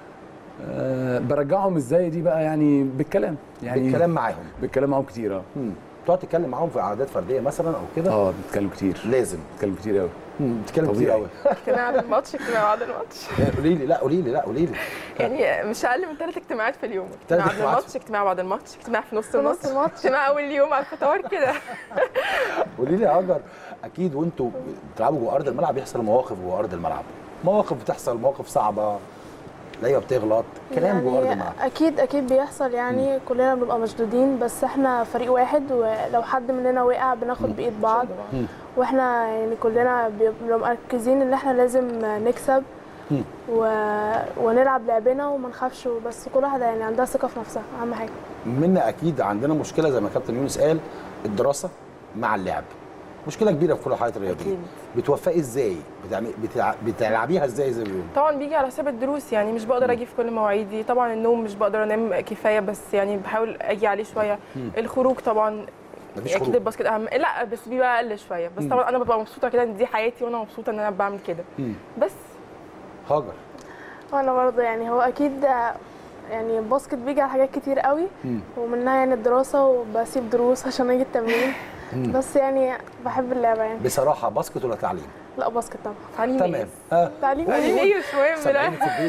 آه، برجعهم ازاي دي بقى يعني بالكلام يعني بالكلام معاهم بالكلام معاهم كتير اه مم. تقعد تتكلم معاهم في قعدات فرديه مثلا او كده اه بنتكلم كتير لازم بنتكلم كتير قوي مم. بتتكلم كتير طبيعي. قوي اجتماع قبل الماتش اجتماع بعد الماتش قولي لي لا قولي لي لا قولي لي يعني مش اقل من ثلاث اجتماعات في اليوم تلات اجتماع قبل اجتماعات. الماتش اجتماع بعد الماتش اجتماع في نص في نص الماتش الماتش. اجتماع اول يوم على الفطار كده قولي لي يا هاجر اكيد وانتوا بتلعبوا جوه ارض الملعب بيحصل مواقف جوه ارض الملعب مواقف بتحصل مواقف صعبه لعيبه بتغلط كلام جوه ارض يعني الملعب اكيد اكيد بيحصل يعني كلنا بنبقى مشدودين بس احنا فريق واحد ولو حد مننا وقع بناخد بايد بعض واحنا يعني كلنا بنبقى مركزين ان احنا لازم نكسب و... ونلعب لعبنا وما نخافش بس كل واحده يعني عندها ثقه في نفسها اهم حاجه منا اكيد عندنا مشكله زي ما كابتن يونس قال الدراسه مع اللعب مشكله كبيره في كل الحالات الرياضيه أكيد. بتوفقي ازاي بتعمل بتلع... بتلعبيها ازاي زي ما بيقولوا طبعا بيجي على حساب الدروس يعني مش بقدر اجي في كل مواعيدي طبعا النوم مش بقدر انام كفايه بس يعني بحاول اجي عليه شويه الخروج طبعا مفيش اكيد خروج الباسكت اهم لا بس بيبقى اقل شويه بس طبعا انا ببقى مبسوطه كده ان دي حياتي وانا مبسوطه ان انا بعمل كده مم. بس هاجر وانا برضه يعني هو اكيد يعني الباسكت بيجي على حاجات كتير قوي مم. ومنها يعني الدراسه وبسيب دروس عشان اجي التمرين بس يعني بحب اللعبه يعني بصراحه باسكت ولا تعليم لا باسكت طبعا تعليم تمام إيه؟ ها تعليم يعني إيه؟ ليه شويه من سامعين الآخر. في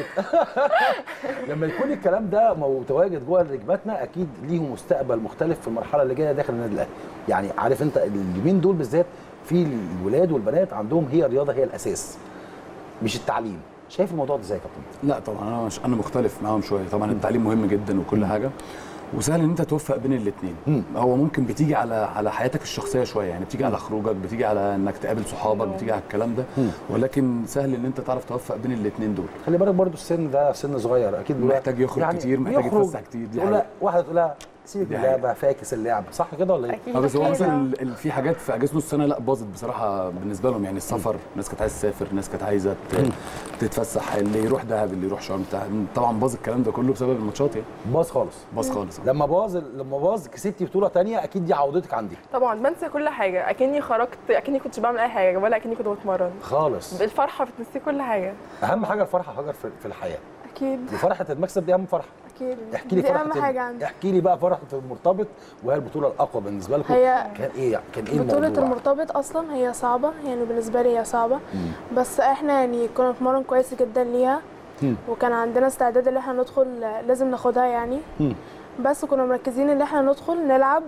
البيت لما يكون الكلام ده متواجد جوه رجباتنا اكيد ليهم مستقبل مختلف في المرحله اللي جايه داخل النادي الاهلي يعني عارف انت اليومين دول بالذات في الولاد والبنات عندهم هي الرياضه هي الاساس مش التعليم شايف الموضوع ده ازاي يا كابتن لا طبعا انا مش انا مختلف معاهم شويه طبعا التعليم مهم جدا وكل حاجه وسهل ان انت توفق بين الاثنين مم. هو ممكن بتيجي على على حياتك الشخصيه شويه يعني بتيجي على خروجك بتيجي على انك تقابل صحابك بتيجي على الكلام ده مم. ولكن سهل ان انت تعرف توفق بين الاثنين دول خلي بالك برضو السن ده سن صغير اكيد بيبقى- محتاج يخرج كتير، محتاج يخرج. يتفسح كتير، دي تقول لها حقيقة. واحده تقول لها سيبك دي من اللعبه فاكس اللعب صح كده ولا ايه؟ اكيد اه بس هو أكيد. مثلا ال- ال- في حاجات في اجازه نص السنه لا باظت بصراحه بالنسبه لهم يعني السفر ناس كانت عايزه تسافر ناس كانت عايزه ت- تتفسح اللي يروح دهب اللي يروح شرم بتاع- طبعا باظ الكلام ده كله بسبب الماتشات يعني باظ خالص باظ خالص لما باظ لما باظ كسبتي بطوله تانية اكيد دي عودتك عندي طبعا بنسى كل حاجه اكني خرجت اكني كنتش بعمل اي حاجه ولا اكني كنت بتمرن خالص الفرحه بتنسي كل حاجه اهم حاجه الفرحه هاجر في في الحياه اكيد وفرحه المكسب دي اهم فرحه اكيد احكي لي دي فرحه اهم ال- حاجه عندي احكي لي بقى فرحه المرتبط وهي البطوله الاقوى بالنسبه لكم هي كان ايه كان ايه بطولة الموضوع المرتبط أصلا هي صعبة يعني بالنسبة لي هي صعبة مم. بس احنا يعني كنا بنتمرن كويس جدا ليها مم. وكان عندنا استعداد ان احنا ندخل لازم ناخدها يعني مم. بس كنا مركزين ان احنا ندخل نلعب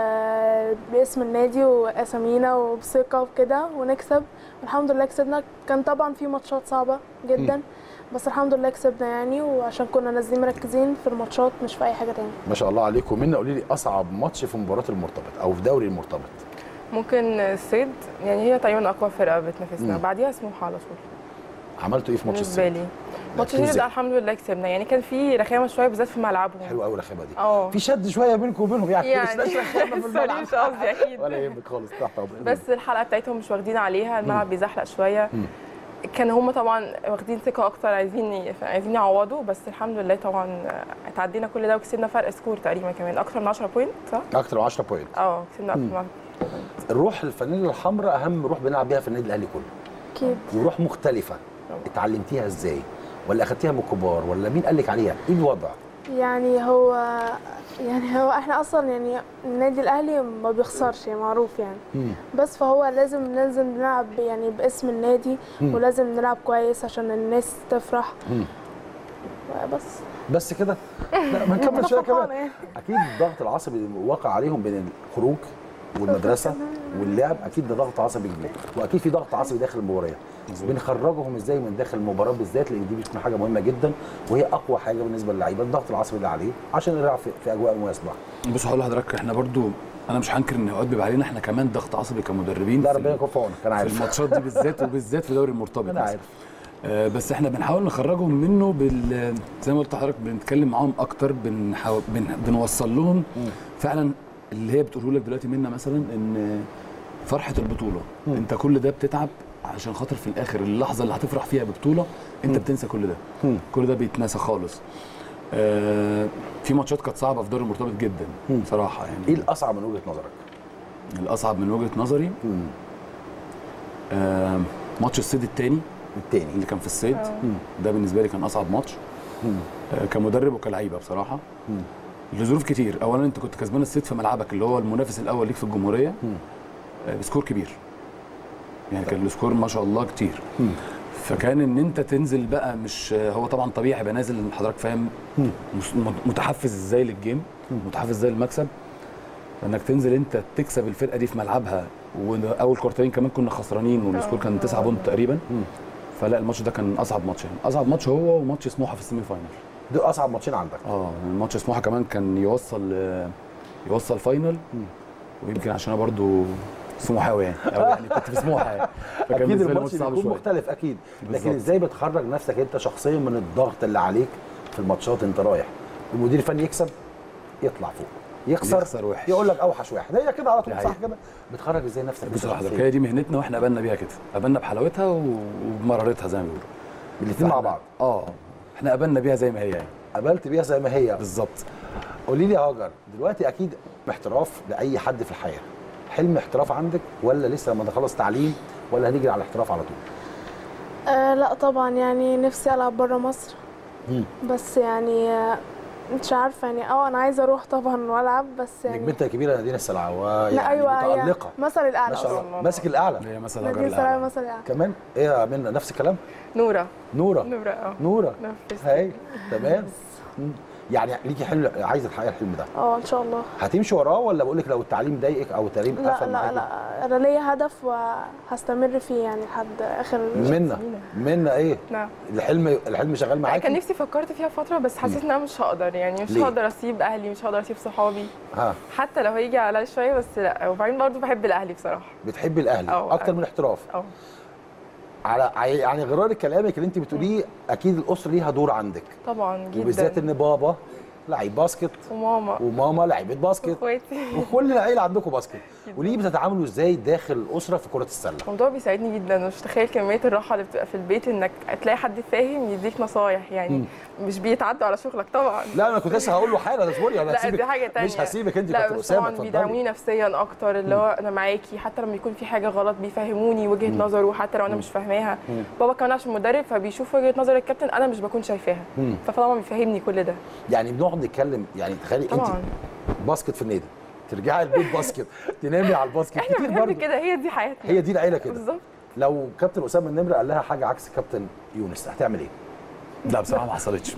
آه، باسم النادي واسامينا وبثقة وكده ونكسب والحمد لله كسبنا كان طبعا في ماتشات صعبة جدا بس الحمد لله كسبنا يعني وعشان كنا نازلين مركزين في الماتشات مش في اي حاجة تاني ما شاء الله عليكم منا قولي لي اصعب ماتش في مباراه المرتبط او في دوري المرتبط ممكن الصيد يعني هي تقريبا اقوى فرقه بتنافسنا مم. بعديها سموحه على طول عملتوا ايه في ماتش بالنسبه الصيد لي ماتش لعبتوه الصيد إزاي؟ الحمد لله كسبنا يعني كان في رخامه شويه بالذات في ملعبهم حلو قوي الرخامه دي اه في شد شويه بينكم وبينهم يعني, يعني مش ناس رخامة في سوري الملعب مش قصدي اكيد ولا يهمك خالص تحت أمرك. بس الحلقه بتاعتهم مش واخدين عليها الملعب بيزحلق شويه مم. كان هم طبعا واخدين ثقه اكتر عايزين ي- عايزين يعوضوا بس الحمد لله طبعا اتعدينا كل ده وكسبنا فرق سكور تقريبا كمان اكتر من 10 بوينت صح؟ اكتر من 10 بوينت اه كسبنا اكتر من الروح الفانيلا الحمراء اهم روح بنلعب بيها في النادي الاهلي كله اكيد وروح مختلفه طبعا. اتعلمتيها ازاي ولا اخدتيها من الكبار ولا مين قال لك عليها ايه الوضع يعني هو يعني هو احنا اصلا يعني النادي الاهلي ما بيخسرش يعني معروف يعني مم. بس فهو لازم ننزل نلعب يعني باسم النادي مم. ولازم نلعب كويس عشان الناس تفرح مم. بس بس كده لا ما نكمل شويه فرحانة كمان يعني. اكيد الضغط العصبي اللي واقع عليهم بين الخروج والمدرسه واللعب اكيد ده ضغط عصبي كبير واكيد في ضغط عصبي داخل المباريات بنخرجهم ازاي من داخل المباراه بالذات لان دي بتكون حاجه مهمه جدا وهي اقوى حاجه بالنسبه للعيبه الضغط العصبي اللي عليه عشان يلعب في, في اجواء مناسبه بص هقول لحضرتك احنا برضو انا مش هنكر ان اوقات بيبقى علينا احنا كمان ضغط عصبي كمدربين لا في- ربنا يكون في عونك انا في عارف الماتشات دي بالذات وبالذات في دوري المرتبط انا مثلاً. عارف آه، بس احنا بنحاول نخرجهم منه بال زي ما قلت لحضرتك بنتكلم معاهم اكتر بنحاول بن... بنوصل لهم فعلا اللي هي بتقوله لك دلوقتي منا مثلا ان فرحه البطوله مم. انت كل ده بتتعب عشان خاطر في الاخر اللحظه اللي هتفرح فيها ببطوله انت مم. بتنسى كل ده مم. كل ده بيتنسى خالص آه في ماتشات كانت صعبه في دوري المرتبط جدا مم. بصراحه يعني ايه الاصعب من وجهه نظرك؟ الاصعب من وجهه نظري مم. آه ماتش الصيد الثاني التاني اللي كان في الصيد آه. مم. ده بالنسبه لي كان اصعب ماتش مم. آه، كمدرب وكلعيبه بصراحه مم. لظروف كتير اولا انت كنت كسبان الصيد في ملعبك اللي هو المنافس الاول ليك في الجمهوريه مم. آه، بسكور كبير يعني كان السكور ما شاء الله كتير مم. فكان ان انت تنزل بقى مش آه، هو طبعا طبيعي يبقى نازل حضرتك فاهم مم. مس- متحفز ازاي للجيم مم. متحفز ازاي للمكسب انك تنزل انت تكسب الفرقه دي في ملعبها واول كورتين كمان كنا خسرانين والسكور كان 9 بونت تقريبا مم. فلا الماتش ده كان اصعب ماتش يعني اصعب ماتش هو وماتش سموحه في السيمي فاينل دول اصعب ماتشين عندك اه الماتش سموحه كمان كان يوصل آه، يوصل فاينل مم. ويمكن عشان انا برضو سموحاوي يعني أو يعني كنت في سموحه يعني فكان اكيد بالنسبه لي الماتش ماتش صعب بيكون شويه مختلف اكيد لكن بالظبط. ازاي بتخرج نفسك انت شخصيا من الضغط اللي عليك في الماتشات انت رايح المدير الفني يكسب يطلع فوق يخسر, يخسر وحش. يقول لك اوحش واحد هي كده على طول دي صح حقيقة. كده بتخرج ازاي نفسك بص بتخرج حضرتك إزاي؟ هي دي مهنتنا واحنا قبلنا بيها كده قبلنا بحلاوتها و- وبمرارتها زي ما بيقولوا الاثنين مع فإحنا- بعض اه احنا قبلنا بيها زي ما هي يعني قابلت بيها زي ما هي بالظبط قولي لي يا هاجر دلوقتي اكيد احتراف لاي حد في الحياه حلم احتراف عندك ولا لسه لما نخلص تعليم ولا هنيجي على الاحتراف على طول آه لا طبعا يعني نفسي العب بره مصر مم. بس يعني آه، مش عارفه يعني اه انا عايزه اروح طبعا والعب بس يعني نجمتها كبيره نادين السلعوه لا يعني ايوه هي متالقه مثل الاعلى ما شاء أصلاً. الله ماسك الاعلى هي مثلا نادين هاجر سراي الأعلى. مثل الاعلى كمان ايه يا منى نفس الكلام نوره نوره نوره اه نوره نفس هاي تمام مم. يعني ليكي حلم عايزه تحققي الحلم ده اه ان شاء الله هتمشي وراه ولا بقول لك لو التعليم ضايقك او التعليم لا قفل لا معاكي؟ لا انا ليا هدف وهستمر فيه يعني لحد اخر منى منى ايه نعم الحلم الحلم شغال كان معاكي نفسي فكرت فيها فتره بس حسيت ان انا مش هقدر يعني مش ليه؟ هقدر اسيب اهلي مش هقدر اسيب صحابي ها حتى لو هيجي عليا شويه بس لا وبعدين برضه بحب الاهلي بصراحه بتحبي الاهلي أه. اكتر من الاحتراف اه على يعني غرار كلامك اللي انت بتقوليه اكيد الاسره ليها دور عندك طبعا جدا وبالذات ان بابا لعيب باسكت وماما وماما لعيبه باسكت واخواتي وكل العيله عندكم باسكت وليه بتتعاملوا ازاي داخل الاسره في كره السله الموضوع بيساعدني جدا مش تخيل كميه الراحه اللي بتبقى في البيت انك تلاقي حد فاهم يديك نصايح يعني مش بيتعدوا على شغلك طبعا لا انا كنت لسه هقول له حالا اصبري انا لا هسيبك دي حاجه تانية مش هسيبك انت لا كابتن بس اسامه طبعا اتفضلي بيدعموني نفسيا اكتر اللي هو انا معاكي حتى لما يكون في حاجه غلط بيفهموني وجهه نظره حتى لو انا مش فاهماها بابا كمان عشان مدرب فبيشوف وجهه نظر الكابتن انا مش بكون شايفاها مم. فطبعا بيفهمني كل ده يعني بنقعد نتكلم يعني تخيلي انت طبعا باسكت في النادي ترجعي البيت باسكت تنامي على الباسكت احنا كتير بنحب برضه كده هي دي حياتنا هي دي العيله كده بالظبط لو كابتن اسامه النمر قال لها حاجه عكس كابتن يونس هتعمل ايه؟ لا بصراحه ما حصلتش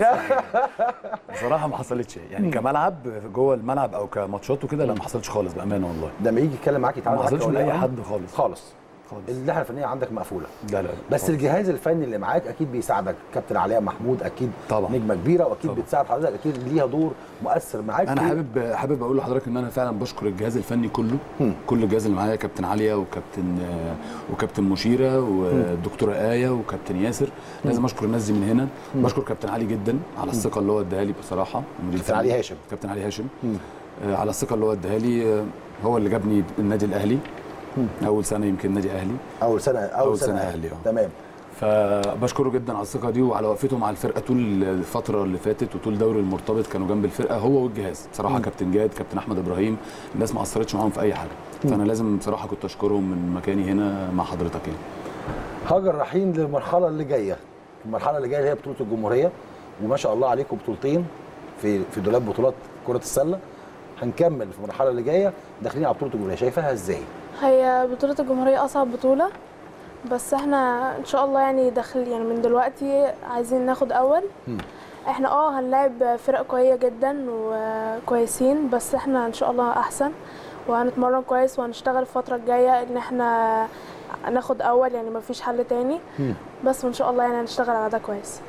بصراحه ما حصلتش يعني كملعب جوه الملعب او كماتشات وكده لا ما حصلتش خالص بامانه والله لما يجي يتكلم معاك يتعامل ما معاك حصلش من كأولياء اي أمر؟ حد خالص خالص خالص اللحنه الفنيه عندك مقفوله لا لا بس خالص. الجهاز الفني اللي معاك اكيد بيساعدك كابتن علاء محمود اكيد طبعا. نجمه كبيره واكيد طبعا. بتساعد حضرتك اكيد ليها دور مؤثر معاك انا في- حابب حابب اقول لحضرتك ان انا فعلا بشكر الجهاز الفني كله مم. كل الجهاز اللي معايا كابتن عليا وكابتن آه، وكابتن مشيره والدكتوره ايه وكابتن ياسر لازم اشكر الناس دي من هنا بشكر كابتن علي جدا على الثقه اللي هو اداها لي بصراحه المدير كابتن الفني. علي هاشم. كابتن علي هاشم مم. آه، على الثقه اللي هو اداها لي آه، هو اللي جابني النادي الاهلي اول سنه يمكن نادي اهلي اول سنه اول, أول سنه, سنة أهلي. أهلي، آه. تمام فبشكره جدا على الثقه دي وعلى وقفته مع الفرقه طول الفتره اللي فاتت وطول دوري المرتبط كانوا جنب الفرقه هو والجهاز بصراحه كابتن جاد كابتن احمد ابراهيم الناس ما قصرتش معاهم في اي حاجه فانا لازم بصراحه كنت اشكرهم من مكاني هنا مع حضرتك يعني هاجر رايحين للمرحله اللي جايه المرحله اللي جايه اللي هي بطوله الجمهوريه وما شاء الله عليكم بطولتين في في دولاب بطولات كره السله هنكمل في المرحله اللي جايه داخلين على بطوله الجمهوريه شايفاها ازاي هي بطولة الجمهورية أصعب بطولة بس احنا إن شاء الله يعني داخل يعني من دلوقتي عايزين ناخد أول مم. احنا اه هنلاعب فرق قوية جدا وكويسين بس احنا إن شاء الله أحسن وهنتمرن كويس وهنشتغل الفترة الجاية إن احنا ناخد أول يعني مفيش حل تاني مم. بس وإن شاء الله يعني هنشتغل على ده كويس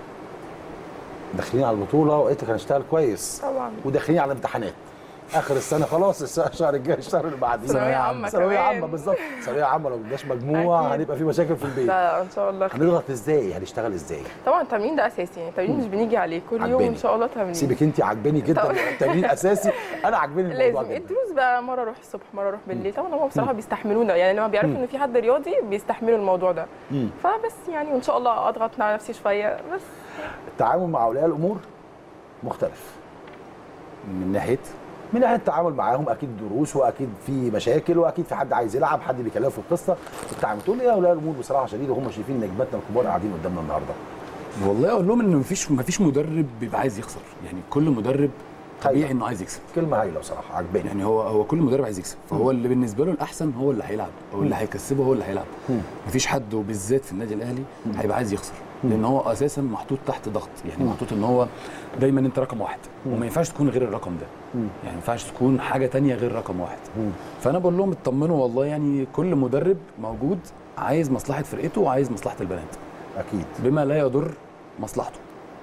داخلين على البطوله وقلت هنشتغل كويس طبعا وداخلين على امتحانات اخر السنه خلاص الس- الشهر الجاي الشهر اللي بعديه ثانوية عامة ثانويه كمان. عامه بالظبط ثانويه عامه لو ما جبناش مجموع أكيد. هنبقى في مشاكل في البيت لا ان شاء الله خير. هنضغط ازاي هنشتغل ازاي طبعا التمرين ده اساسي يعني التمرين مش بنيجي عليه كل يوم عجباني. ان شاء الله تمرين سيبك انت عجباني جدا طبعا. التمرين اساسي انا عجباني الموضوع لازم جدا الدروس بقى مره اروح الصبح مره اروح بالليل طبعا هم بصراحه بيستحملونا يعني لما بيعرفوا ان في حد رياضي بيستحملوا الموضوع ده مم. فبس يعني وان شاء الله اضغط على نفسي شويه بس التعامل مع اولياء الامور مختلف من ناحيه من ناحيه التعامل معاهم اكيد دروس واكيد في مشاكل واكيد في حد عايز يلعب حد بيكلمه في القصه التعامل تقول لي يا اولياء الامور بصراحه شديده وهم شايفين نجماتنا الكبار قاعدين قدامنا النهارده والله اقول لهم ان مفيش مفيش مدرب بيبقى عايز يخسر يعني كل مدرب طبيعي أيوة. انه عايز يكسب كلمه هايله بصراحه عجباني يعني هو هو كل مدرب عايز يكسب فهو اللي بالنسبه له الاحسن هو اللي هيلعب او اللي هيكسبه هو اللي هيلعب مم. مفيش حد وبالذات في النادي الاهلي هيبقى عايز يخسر لان هو اساسا محطوط تحت ضغط يعني محطوط ان هو دايما انت رقم واحد وما ينفعش تكون غير الرقم ده يعني ما ينفعش تكون حاجه تانية غير رقم واحد مم. فانا بقول لهم اطمنوا والله يعني كل مدرب موجود عايز مصلحه فرقته وعايز مصلحه البنات اكيد بما لا يضر مصلحته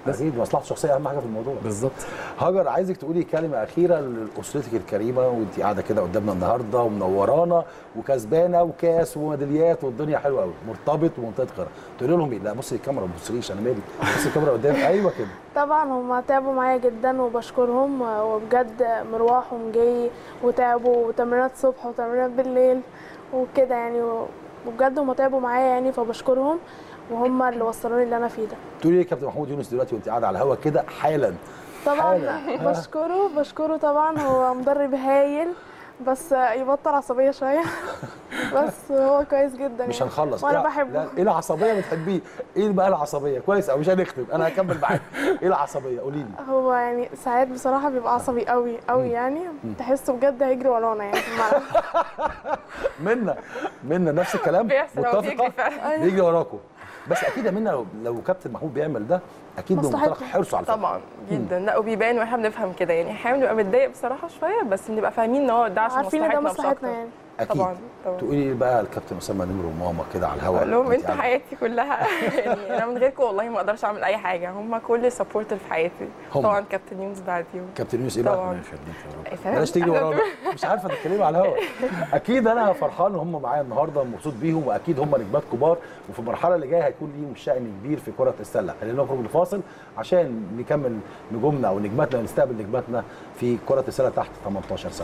اكيد مصلحته الشخصيه اهم حاجه في الموضوع بالظبط هاجر عايزك تقولي كلمه اخيره لاسرتك الكريمه وانت قاعده كده قدامنا النهارده ومنورانا وكسبانه وكاس وميداليات والدنيا حلوه قوي مرتبط ومنطقه القاهره تقولي لهم ايه لا بصي الكاميرا ما تبصليش انا مالي بصي الكاميرا قدام ايوه كده طبعا هم تعبوا معايا جدا وبشكرهم وبجد مروحهم جاي وتعبوا وتمرينات صبح وتمرينات بالليل وكده يعني وبجد هم تعبوا معايا يعني فبشكرهم وهم اللي وصلوني اللي انا فيه ده تقولي ايه يا كابتن محمود يونس دلوقتي وانت قاعده على الهوا كده حالا طبعا حالا. بشكره بشكره طبعا هو مدرب هايل بس يبطل عصبيه شويه بس هو كويس جدا مش يعني. هنخلص وانا إيه- بحبه لا، ايه العصبيه بتحبيه ايه بقى العصبيه كويس او مش هنختم انا هكمل معاك ايه العصبيه قولي لي هو يعني ساعات بصراحه بيبقى عصبي قوي قوي يعني تحسه بجد هيجري ورانا يعني في الملعب منا منا نفس الكلام بيحصل، هو بيجري متفقه فعلا. بيجري وراكم بس اكيد يا منا لو, لو كابتن محمود بيعمل ده اكيد بمنطلق مصلحتنا. حرصه على الفرقه طبعا جدا لا وبيبان واحنا بنفهم كده يعني احيانا بنبقى متضايق بصراحه شويه بس بنبقى فاهمين ان هو ده عشان عارفين ان ده مصلحتنا مش مصلحتنا اكتر يعني اكيد طبعا طبعا تقولي بقى الكابتن اسامه نمر وماما كده على الهواء اقول لهم وأنت انتوا قاعدة. حياتي كلها يعني انا من غيركم والله ما اقدرش اعمل اي حاجه هم كل السبورت في حياتي هم. طبعا كابتن يونس بعديهم كابتن يونس ايه بقى طبعاً. ربنا يخليك يا رب فاهم؟ بلاش تجري إحنا ورانا مش عارفه تتكلمي على الهواء اكيد انا فرحان ان هم معايا النهارده مبسوط بيهم واكيد هم نجمات كبار وفي المرحله اللي جايه هيكون ليهم شأن كبير في كره السله خلينا نخرج لفاصل عشان نكمل نجومنا او نجماتنا ونستقبل نجماتنا في كره السله تحت 18 سنه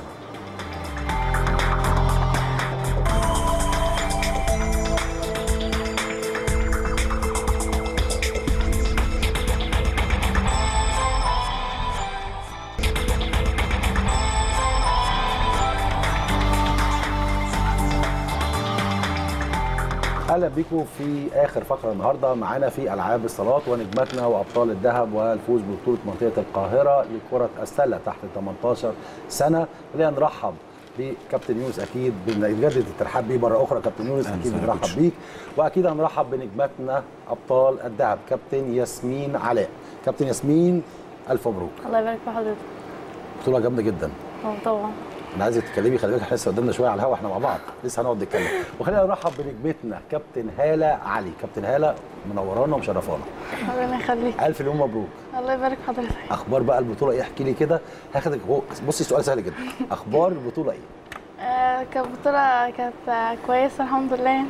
اهلا بيكم في اخر فقره النهارده معانا في العاب الصالات ونجماتنا وابطال الذهب والفوز ببطوله منطقه القاهره لكره السله تحت 18 سنه خلينا نرحب بكابتن يونس اكيد بنجدد الترحاب بيه مره اخرى كابتن يونس أهلا اكيد وسهلا بنرحب كوتش. بيك واكيد هنرحب بنجماتنا ابطال الذهب كابتن ياسمين علاء كابتن ياسمين الف مبروك الله يبارك في حضرتك بطوله جامده جدا اه طبعا انا عايزك تتكلمي خلي بالك احنا لسه قدامنا شويه على الهوا احنا مع بعض لسه هنقعد نتكلم وخلينا نرحب بنجمتنا كابتن هاله علي كابتن هاله منورانا ومشرفانا ربنا يخليك الف مليون مبروك الله يبارك في حضرتك اخبار بقى البطوله ايه احكي لي كده هاخدك هو بصي سؤال سهل جدا اخبار البطوله ايه آه كانت بطولة كانت آه، كويسة الحمد لله يعني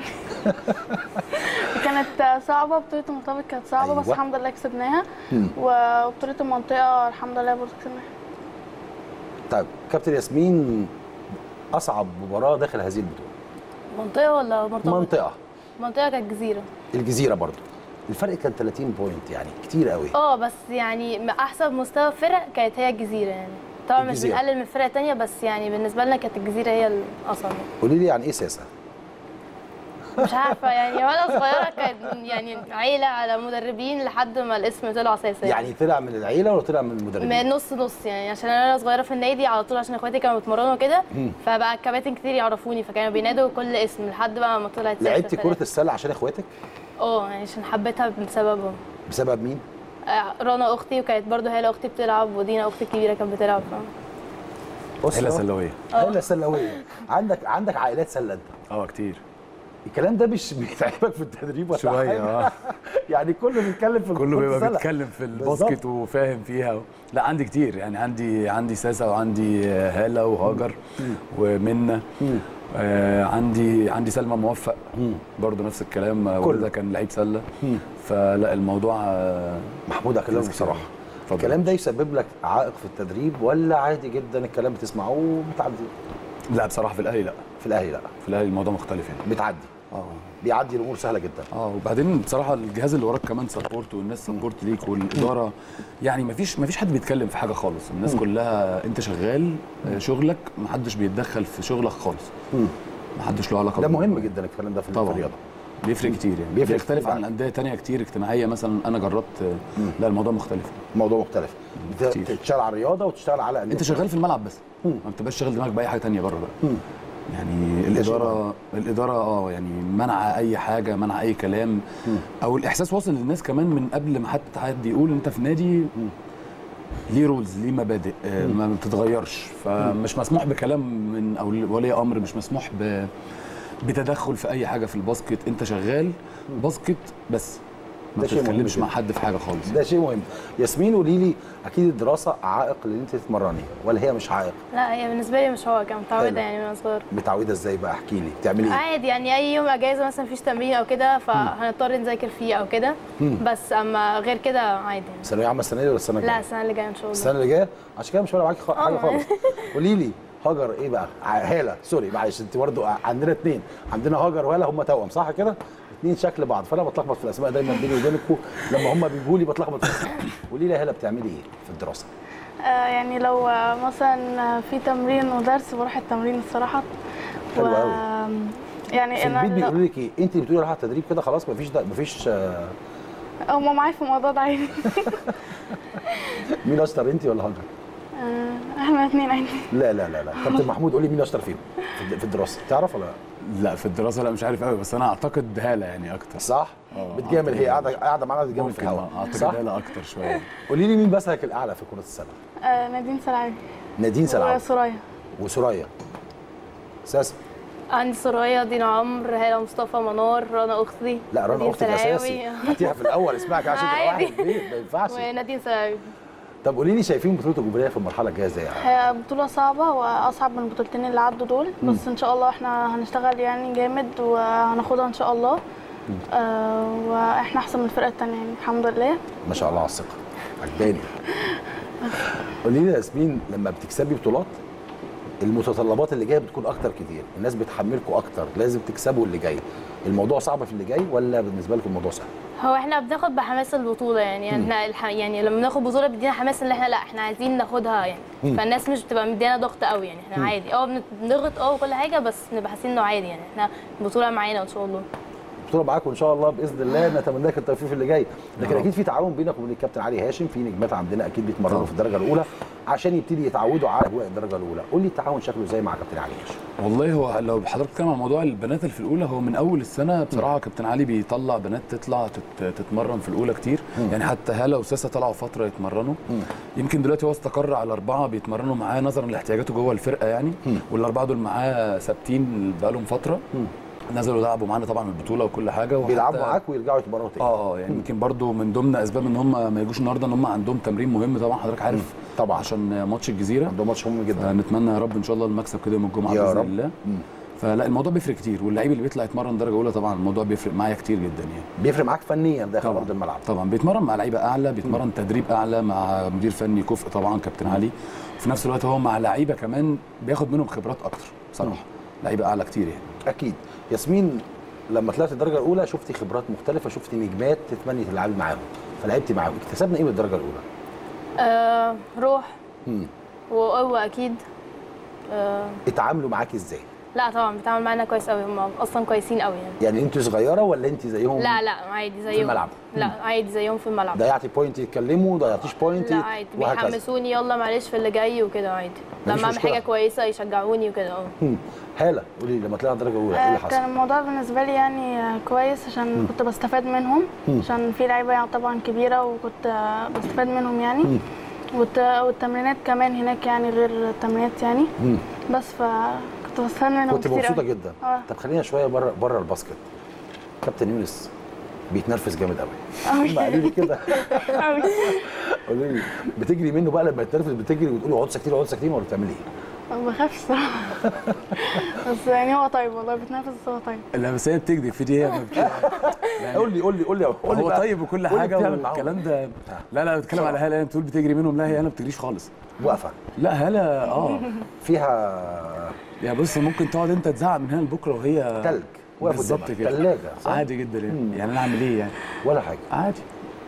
كانت آه، صعبة بطولة المرتبط كانت صعبة بس أيوة. الحمد لله كسبناها مم. وبطولة المنطقة الحمد لله برضه كسبناها طيب كابتن ياسمين اصعب مباراه داخل هذه البطوله منطقة ولا مرتبط؟ منطقه منطقة كانت جزيرة الجزيره برضو الفرق كان 30 بوينت يعني كتير قوي اه بس يعني م- احسن مستوى فرق كانت هي الجزيرة يعني طبعا مش الجزيرة. بنقلل من فرق تانية بس يعني بالنسبة لنا كانت الجزيرة هي الأصعب قولي لي عن ايه سياسه مش عارفة يعني وانا صغيرة كانت يعني عيلة على مدربين لحد ما الاسم طلع أساسا يعني طلع من العيله ولا طلع من المدربين من نص نص يعني عشان انا صغيره في النادي على طول عشان اخواتي كانوا بيتمرنوا كده مم. فبقى الكباتن كتير يعرفوني فكانوا بينادوا كل اسم لحد بقى ما طلعت سياسة لعبتي فلا- كره السله عشان اخواتك اه يعني عشان حبيتها بسببهم بسبب مين آه، رنا اختي وكانت برضو هاله اختي بتلعب ودينا اختي الكبيره كانت بتلعب ف... بص هلا أهو. سلويه هلا سلويه عندك عندك عائلات سله انت اه كتير الكلام ده مش بيتعبك في التدريب ولا شويه حاجه اه يعني كله بيتكلم في كله كرة بيبقى السلة. بيتكلم في بالظبط. الباسكت وفاهم فيها و... لا عندي كتير يعني عندي عندي ساسا وعندي هاله وهاجر ومنى مم. آه عندي عندي سلمى موفق مم. برضه نفس الكلام آه، والدها كان لعيب سله مم. فلا الموضوع آه، محمود اكلمك ناس كتير. بصراحه اتفضل. الكلام ده يسبب لك عائق في التدريب ولا عادي جدا الكلام بتسمعه وبتعدي لا بصراحه في الاهلي لا في الاهلي لا في الاهلي الموضوع مختلف يعني بتعدي اه بيعدي الامور سهله جدا اه وبعدين بصراحه الجهاز اللي وراك كمان سبورت والناس سبورت ليك والاداره يعني ما فيش ما فيش حد بيتكلم في حاجه خالص الناس كلها انت شغال آه، شغلك ما حدش بيتدخل في شغلك خالص مم. ما حدش له علاقه ده بالموضوع. مهم جدا الكلام ده في طبعا الرياضه بيفرق كتير يعني بيفرق بيختلف كتير عن انديه تانية كتير اجتماعيه مثلا انا جربت آه، لا الموضوع مختلف موضوع مختلف بت- كتير. تشتغل على الرياضه وتشتغل على انت شغال في الملعب بس مم. ما بتبقاش شاغل دماغك باي حاجه تانية بره بقى مم. يعني الاداره الاداره اه يعني منع اي حاجه منع اي كلام او الاحساس واصل للناس كمان من قبل ما حتى حد يقول انت في نادي ليه رولز ليه مبادئ آه، ما بتتغيرش فمش مسموح بكلام من او ولي امر مش مسموح ب بتدخل في اي حاجه في الباسكت انت شغال باسكت بس ما ده شيء مهم بتتكلمش مع جدا. حد في حاجه خالص ده شيء مهم ياسمين قولي لي اكيد الدراسه عائق اللي انت تتمرني ولا هي مش عائق لا هي بالنسبه لي مش هو كان حلو. متعوده يعني من وانا صغير متعوده ازاي بقى احكي لي بتعملي ايه عادي يعني اي يوم اجازه مثلا مفيش تمرين او كده فهنضطر نذاكر فيه او كده بس اما غير كده عادي يعني. ثانويه عامه السنه دي ولا السنه الجايه لا السنه اللي جايه ان شاء الله السنه اللي جايه عشان كده مش فارق معاكي خ- حاجه آه. خالص قولي لي هاجر ايه بقى ع- هاله سوري معلش انت برضه عندنا اثنين عندنا هاجر وهاله هم توأم صح كده اثنين شكل بعض فانا بتلخبط في الاسماء دايما بيني وبينكم لما هم بيجوا لي بتلخبط في الاسماء قولي لي يا هاله بتعملي ايه في الدراسه آه، يعني لو آه، مثلا في تمرين ودرس بروح التمرين الصراحه حلو أوي. يعني في انا البيت بيقولوا لك ايه انت بتقولي رايحه تدريب كده خلاص مفيش ده مفيش آه، هم معايا في الموضوع ده عادي مين اشطر انت ولا هاجر آه، احنا الاثنين عادي لا لا لا لا كابتن محمود قولي مين اشطر فيهم في الد- في الدراسه تعرف ولا لا؟ لا في الدراسه لا مش عارف قوي بس انا اعتقد هاله يعني اكتر صح بتجامل هي قاعده قاعده معانا بتجامل في ممكن الهواء آه، اعتقد صح هاله اكتر شويه قولي لي مين مثلك الاعلى في كره السله آه، نادين سلعي نادين سلعب وسرايا وسوريا ساسا عندي سرايا دينا عمرو هاله مصطفى منار رنا اختي لا رنا نادين اختك سلاوي. اساسي هاتيها في الاول اسمعك عشان تبقى واحد عادي. في البيت ما ينفعش ونادين سلاوي طب قولي لي شايفين بطوله الجمهوريه في المرحله الجايه ازاي يعني؟ هي بطولة صعبة وأصعب من البطولتين اللي عدوا دول بس إن شاء الله إحنا هنشتغل يعني جامد وهناخدها إن شاء الله آه وإحنا أحسن من الفرقة التانية يعني الحمد لله ما شاء الله على الثقه عجباني قولي لي يا ياسمين لما بتكسبي بطولات المتطلبات اللي جايه بتكون اكتر كتير الناس بتحملكم اكتر لازم تكسبوا اللي جاي الموضوع صعب في اللي جاي ولا بالنسبه لكم الموضوع سهل هو احنا بناخد بحماس البطوله يعني احنا الح... يعني لما بناخد بطوله بيدينا حماس ان احنا لا احنا عايزين ناخدها يعني فالناس مش بتبقى مدينا ضغط قوي يعني احنا عادي اه بن- بنضغط اه وكل حاجه بس نبقى حاسين انه عادي يعني احنا البطوله معانا ان شاء الله البطوله معاكم ان شاء الله باذن الله نتمنى لك التوفيق في اللي جاي لكن اكيد في تعاون بينك وبين الكابتن علي هاشم في نجمات عندنا اكيد بيتمرنوا في الدرجه الاولى عشان يبتدي يتعودوا على اجواء الدرجه الاولى قول لي التعاون شكله ازاي مع كابتن علي هاشم والله هو لو حضرتك بتتكلم عن موضوع البنات اللي في الاولى هو من اول السنه بصراحه كابتن علي بيطلع بنات تطلع تت- تتمرن في الاولى كتير يعني حتى هاله وساسه طلعوا فتره يتمرنوا يمكن دلوقتي هو استقر على اربعه بيتمرنوا معاه نظرا لاحتياجاته جوه الفرقه يعني والاربعه دول معاه ثابتين بقالهم فتره نزلوا لعبوا معانا طبعا البطوله وكل حاجه وحتى- بيلعبوا معاك ويرجعوا يتمرنوا تاني اه اه يعني يمكن برضو من ضمن اسباب ان هم ما يجوش النهارده ان هم عندهم تمرين مهم طبعا حضرتك عارف طبعا. عشان ماتش الجزيره عندهم ماتش مهم جدا فنتمنى يا رب ان شاء الله المكسب كده يوم الجمعه يا باذن رب. الله مم. فلا الموضوع بيفرق كتير واللعيب اللي بيطلع يتمرن درجه اولى طبعا الموضوع بيفرق معايا كتير جدا يعني بيفرق معاك فنيا داخل طبعا ارض الملعب طبعا بيتمرن مع لعيبه اعلى بيتمرن تدريب اعلى مع مدير فني كفء طبعا كابتن علي وفي نفس الوقت هو مع لعيبه كمان بياخد منهم خبرات اكتر بصراحه لعيبه اعلى كتير يعني اكيد ياسمين لما طلعت الدرجه الاولى شفتي خبرات مختلفه شفتي نجمات تتمني تلعبي معاهم فلعبتي معاهم اكتسبنا ايه من الدرجه الاولى آه روح مم. وقوه اكيد آه اتعاملوا معاكي ازاي لا طبعا بيتعامل معانا كويس قوي هم اصلا كويسين قوي يعني يعني انت صغيره ولا انت زيهم لا لا عادي زيهم الملعب. لا عادي زيهم في الملعب ضيعتي بوينت يتكلموا ضيعتيش بوينت لا عادي وهكذا بيحمسوني يلا معلش في اللي جاي وكده عادي مفيش لما اعمل مشكلة. حاجه كويسه يشجعوني وكده اه مم. هاله قولي لي لما طلعت الدرجه الاولى ايه اللي آه، حصل كان الموضوع بالنسبة لي يعني آه، كويس عشان كنت بستفاد منهم عشان في لعيبة يعني طبعا كبيرة وكنت آه، بستفاد منهم يعني والت- والتمرينات كمان هناك يعني غير التمرينات يعني مم. بس فكنت بستفاد منهم كنت كتير مبسوطه أوي. جدا اه طب خلينا شويه بره بره الباسكت كابتن يونس بيتنرفز جامد قوي أوي. هم قالوا لي كده أوي. قولوا لي بتجري منه بقى لما يتنرفز بتجري وتقولي اقعدوا ساكتين اقعدوا ساكتين ولا بتعملي ايه؟ ما بخافش صراحة بس يعني هو طيب والله بيتنافس بس هو طيب لا بس هي بتكذب في دي هي ما بت- يعني قول لي قول لي قول لي قول لي هو بقى. طيب وكل قول لي حاجه بتعمل معاهم والكلام ده لا لا بتكلم على هاله انت بتقول بتجري منهم لا هي انا ما بتجريش خالص واقفه لا هاله اه فيها يا بص ممكن تقعد انت تزعق من هنا لبكره وهي تلج واقفه بالظبط قدامك. كده تلاجه صح؟ عادي جدا يعني يعني انا اعمل ايه يعني ولا حاجه عادي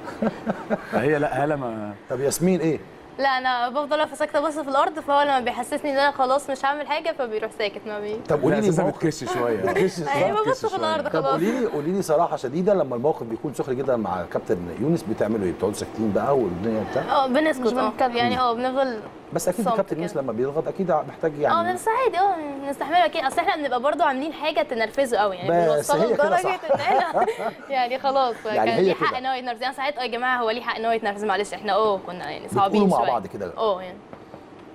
هي لا هاله ما طب ياسمين ايه؟ لا انا بفضل واقفه ساكته بس في الارض فهو لما بيحسسني ان انا خلاص مش هعمل حاجه فبيروح ساكت ما بي طب قولي لا لي اساسا موقف بتكش شويه بتكش ايوه بتكش ببص في شوية. الارض طب خلاص قولي لي قولي لي صراحه شديده لما الموقف بيكون سخن جدا مع كابتن يونس بتعملوا ايه؟ بتقعدوا ساكتين بقى والدنيا بتاع اه بنسكت مش اه بنتكلم. يعني اه بنفضل بس اكيد صمت الكابتن كده. يونس لما بيضغط اكيد محتاج اه يعني بس عادي اه نستحمله اكيد اصل احنا بنبقى برضو عاملين حاجه تنرفزه قوي يعني بس بنوصله هي كده لدرجه صح. ان احنا يعني خلاص يعني كان هي ليه كده. حق ان هو يتنرفز يعني ساعات اه يا جماعه هو ليه حق ان هو يتنرفز معلش احنا اه كنا يعني بتقولوا صعبين مع شويه بعض كده اه يعني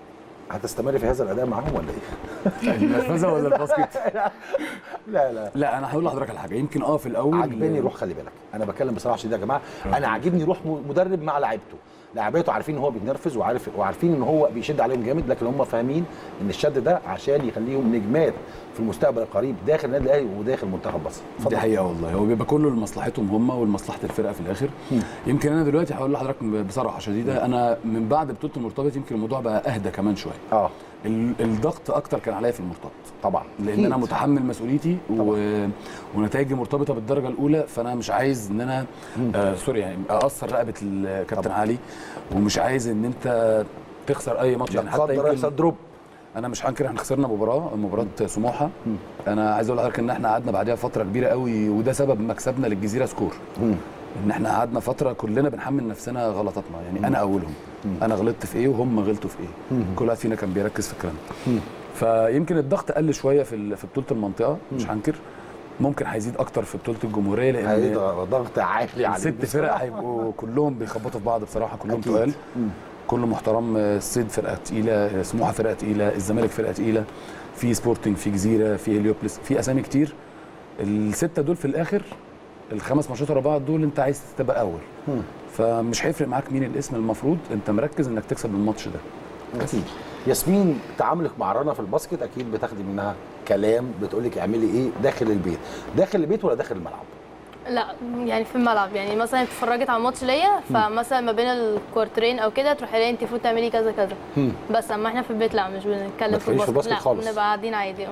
هتستمر في هذا الاداء معاهم ولا ايه؟ النرفزه ولا الباسكت؟ لا لا لا انا هقول لحضرتك على حاجه يمكن اه في الاول عجباني روح خلي بالك انا بتكلم بصراحه شديد يا جماعه انا عاجبني روح م- مدرب مع لعيبته لعيبته عارفين ان هو بيتنرفز وعارف وعارفين ان هو بيشد عليهم جامد لكن هم فاهمين ان الشد ده عشان يخليهم نجمات في المستقبل القريب داخل النادي الاهلي وداخل منتخب مصر دي حقيقه والله هو بيبقى كله لمصلحتهم هم ولمصلحه الفرقه في الاخر يمكن انا دلوقتي هقول لحضرتك بصراحه شديده انا من بعد بطوله المرتبط يمكن الموضوع بقى اهدى كمان شويه اه ال- الضغط اكتر كان عليا في المرتبط طبعا لان أكيد. انا متحمل مسؤوليتي و... ونتائجي مرتبطه بالدرجه الاولى فانا مش عايز ان انا آه سوري يعني اقصر رقبه الكابتن طبعا. علي ومش عايز ان انت تخسر اي ماتش يعني لا حتى قدر يمكن يحصل دروب انا مش هنكر احنا خسرنا مباراه مباراه سموحه انا عايز اقول لحضرتك ان احنا قعدنا بعدها فتره كبيره قوي وده سبب مكسبنا للجزيره سكور ان احنا قعدنا فتره كلنا بنحمل نفسنا غلطاتنا يعني انا اولهم انا غلطت في ايه وهم غلطوا في ايه كل واحد فينا كان بيركز في الكلام ده فيمكن الضغط قل شويه في ال- في بطوله المنطقه مش هنكر ممكن هيزيد اكتر في بطوله الجمهوريه لان هيبقى ضغط عالي عليه ست فرق هيبقوا كلهم بيخبطوا في بعض بصراحه كلهم أكيد. تقال كله محترم الصيد فرقه تقيله سموحه فرقه تقيله الزمالك فرقه تقيله في سبورتنج في جزيره في هليوبلس في اسامي كتير السته دول في الاخر الخمس ماتشات ورا بعض دول انت عايز تبقى اول فمش هيفرق معاك مين الاسم المفروض انت مركز انك تكسب الماتش ده اكيد ياسمين تعاملك مع رنا في الباسكت اكيد بتاخدي منها كلام بتقول لك اعملي ايه داخل البيت داخل البيت ولا داخل الملعب لا يعني في الملعب يعني مثلا اتفرجت على ماتش ليا فمثلا ما بين الكوارترين او كده تروح لي انت المفروض تعملي كذا كذا بس اما احنا في البيت لا مش بنتكلم ما في تتكلميش في الباسكت الباسكت لا خالص. بنبقى قاعدين عادي اه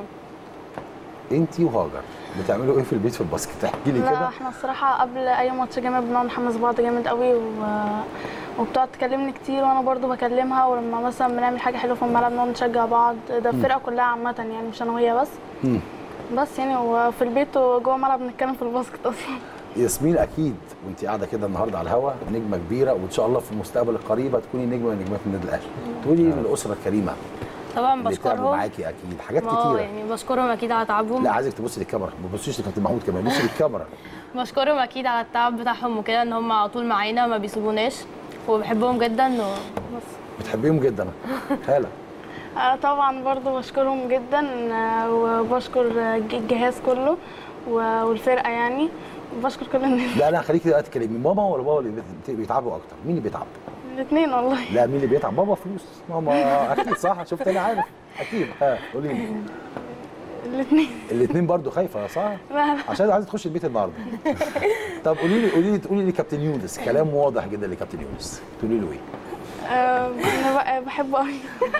انت وهاجر بتعملوا ايه في البيت في الباسكت احكي لي لا كده احنا الصراحه قبل اي ماتش جامد بنقعد نحمس بعض جامد قوي و... وبتقعد تكلمني كتير وانا برضو بكلمها ولما مثلا بنعمل حاجه حلوه في الملعب نقعد نشجع بعض ده الفرقه كلها عامه يعني مش انا وهي بس بس يعني وفي البيت وجوه الملعب بنتكلم في الباسكت اصلا ياسمين اكيد وانت قاعده كده النهارده على الهوا نجمه كبيره وان شاء الله في المستقبل القريب هتكوني نجمه من نجمات النادي الاهلي تقولي للاسره الكريمه طبعا اللي تعبوا بشكرهم معاكي اكيد حاجات ما اه كتيره يعني بشكرهم اكيد على تعبهم لا عايزك تبصي للكاميرا ما تبصيش لكابتن محمود كمان بصي للكاميرا بشكرهم اكيد على التعب بتاعهم وكده ان هم على طول معانا ما بيسيبوناش وبحبهم جدا وبس بتحبيهم جدا هاله آه، طبعا برضو بشكرهم جدا آه، وبشكر الج- الجهاز كله و- والفرقه يعني وبشكر كل الناس لا انا هخليكي دلوقتي تكلمي ماما ولا بابا اللي بت- بيتعبوا اكتر مين اللي بيتعب الاثنين والله لا مين اللي بيتعب بابا فلوس ماما اكيد صح شفت انا عارف اكيد ها قولي لي الاثنين الاثنين برضو خايفه صح لا لا عشان عايزه تخش البيت النهارده طب قولي لي قولي لي تقولي لي كابتن يونس كلام واضح جدا لكابتن يونس تقولي له ايه آه، انا ب- بحبه قوي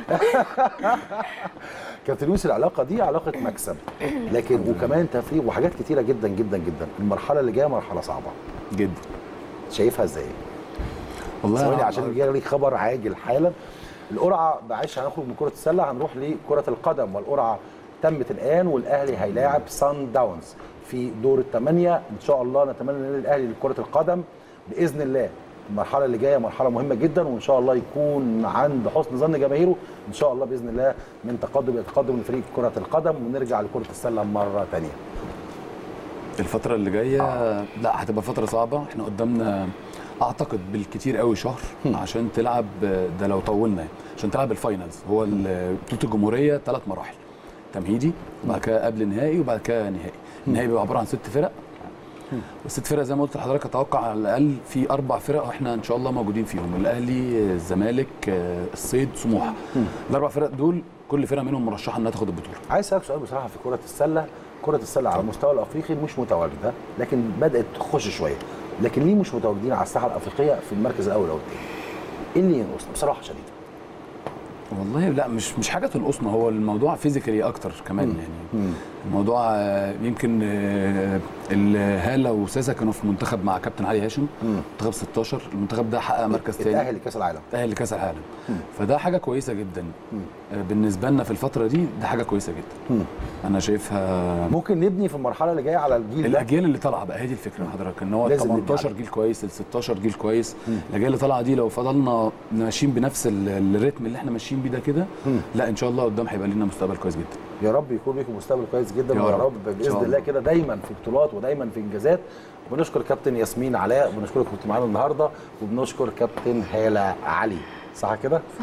كابتن يونس العلاقه دي علاقه مكسب لكن وكمان تفريغ وحاجات كتيره جدا جدا جدا المرحله اللي جايه مرحله صعبه جدا شايفها ازاي والله ثواني أنا- عشان جاي لي خبر عاجل حالا القرعه معلش هنخرج من كره السله هنروح لكره القدم والقرعه تمت الان والاهلي هيلاعب سان داونز في دور الثمانيه ان شاء الله نتمنى للنادي الاهلي لكره القدم باذن الله المرحله اللي جايه مرحله مهمه جدا وان شاء الله يكون عند حسن ظن جماهيره ان شاء الله باذن الله من تقدم الى تقدم لفريق كره القدم ونرجع لكره السله مره ثانيه الفترة اللي جاية لا هتبقى فترة صعبة احنا قدامنا اعتقد بالكتير قوي شهر عشان تلعب ده لو طولنا يعني، عشان تلعب الفاينلز هو ال- بطولة الجمهورية ثلاث مراحل تمهيدي وبعد كده قبل نهائي وبعد كده نهائي النهائي بيبقى عبارة عن ست فرق والست فرق زي ما قلت لحضرتك اتوقع على الاقل في اربع فرق واحنا ان شاء الله موجودين فيهم الاهلي الزمالك الصيد سموحه الاربع فرق دول كل فرقه منهم مرشحه انها تاخد البطوله عايز اسالك سؤال بصراحه في كره السله كره السله على المستوى الافريقي مش متواجده لكن بدات تخش شويه لكن ليه مش متواجدين على الساحه الافريقيه في المركز الاول او الثاني ايه اللي ينقصنا بصراحه شديده والله لا مش مش حاجه تنقصنا هو الموضوع فيزيكالي اكتر كمان يعني الموضوع آه، يمكن آه، الهاله وساسا كانوا في منتخب مع كابتن علي هاشم منتخب 16 المنتخب ده حقق مركز تاني اتاهل لكاس العالم تأهل لكاس العالم فده حاجه كويسه جدا آه، بالنسبه لنا في الفتره دي ده حاجه كويسه جدا انا شايفها ممكن نبني في المرحله اللي جايه على الجيل ده الاجيال اللي طالعه بقى هي دي الفكره حضرتك ان هو ال لازم نبني 18 عليه. جيل كويس ال 16 جيل كويس الاجيال اللي طالعه دي لو فضلنا ماشيين بنفس ال- الريتم اللي احنا ماشيين بيه ده كده لا ان شاء الله قدام هيبقى لنا مستقبل كويس جدا يا رب يكون لكم مستقبل كويس جدا يا ويا رب. رب إن باذن شاء الله الله. كده دايما في بطولات ودايما في انجازات بنشكر كابتن ياسمين علاء وبنشكرك كنت معانا النهارده وبنشكر كابتن هاله علي صح كده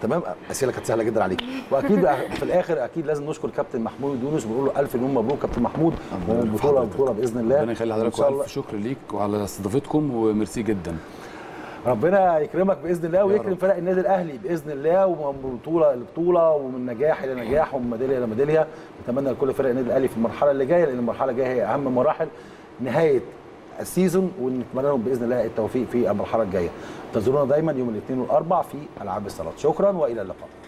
تمام اسئله كانت سهله جدا عليك واكيد في الاخر اكيد لازم نشكر كابتن محمود يونس ونقول له الف مليون مبروك كابتن محمود وبطوله بطوله باذن الله ربنا يخلي وإن حضرتك شاء الله والف شكر ليك وعلى استضافتكم وميرسي جدا ربنا يكرمك باذن الله ويكرم رب. فرق النادي الاهلي باذن الله ومن بطوله لبطوله ومن نجاح الى نجاح ومن ميداليه الى ميداليه نتمنى لكل فرق النادي الاهلي في المرحله اللي جايه لان المرحله الجايه هي اهم مراحل نهايه السيزون ونتمنى لهم باذن الله التوفيق في المرحله الجايه انتظرونا دايما يوم الاثنين والاربع في العاب الصالات شكرا والى اللقاء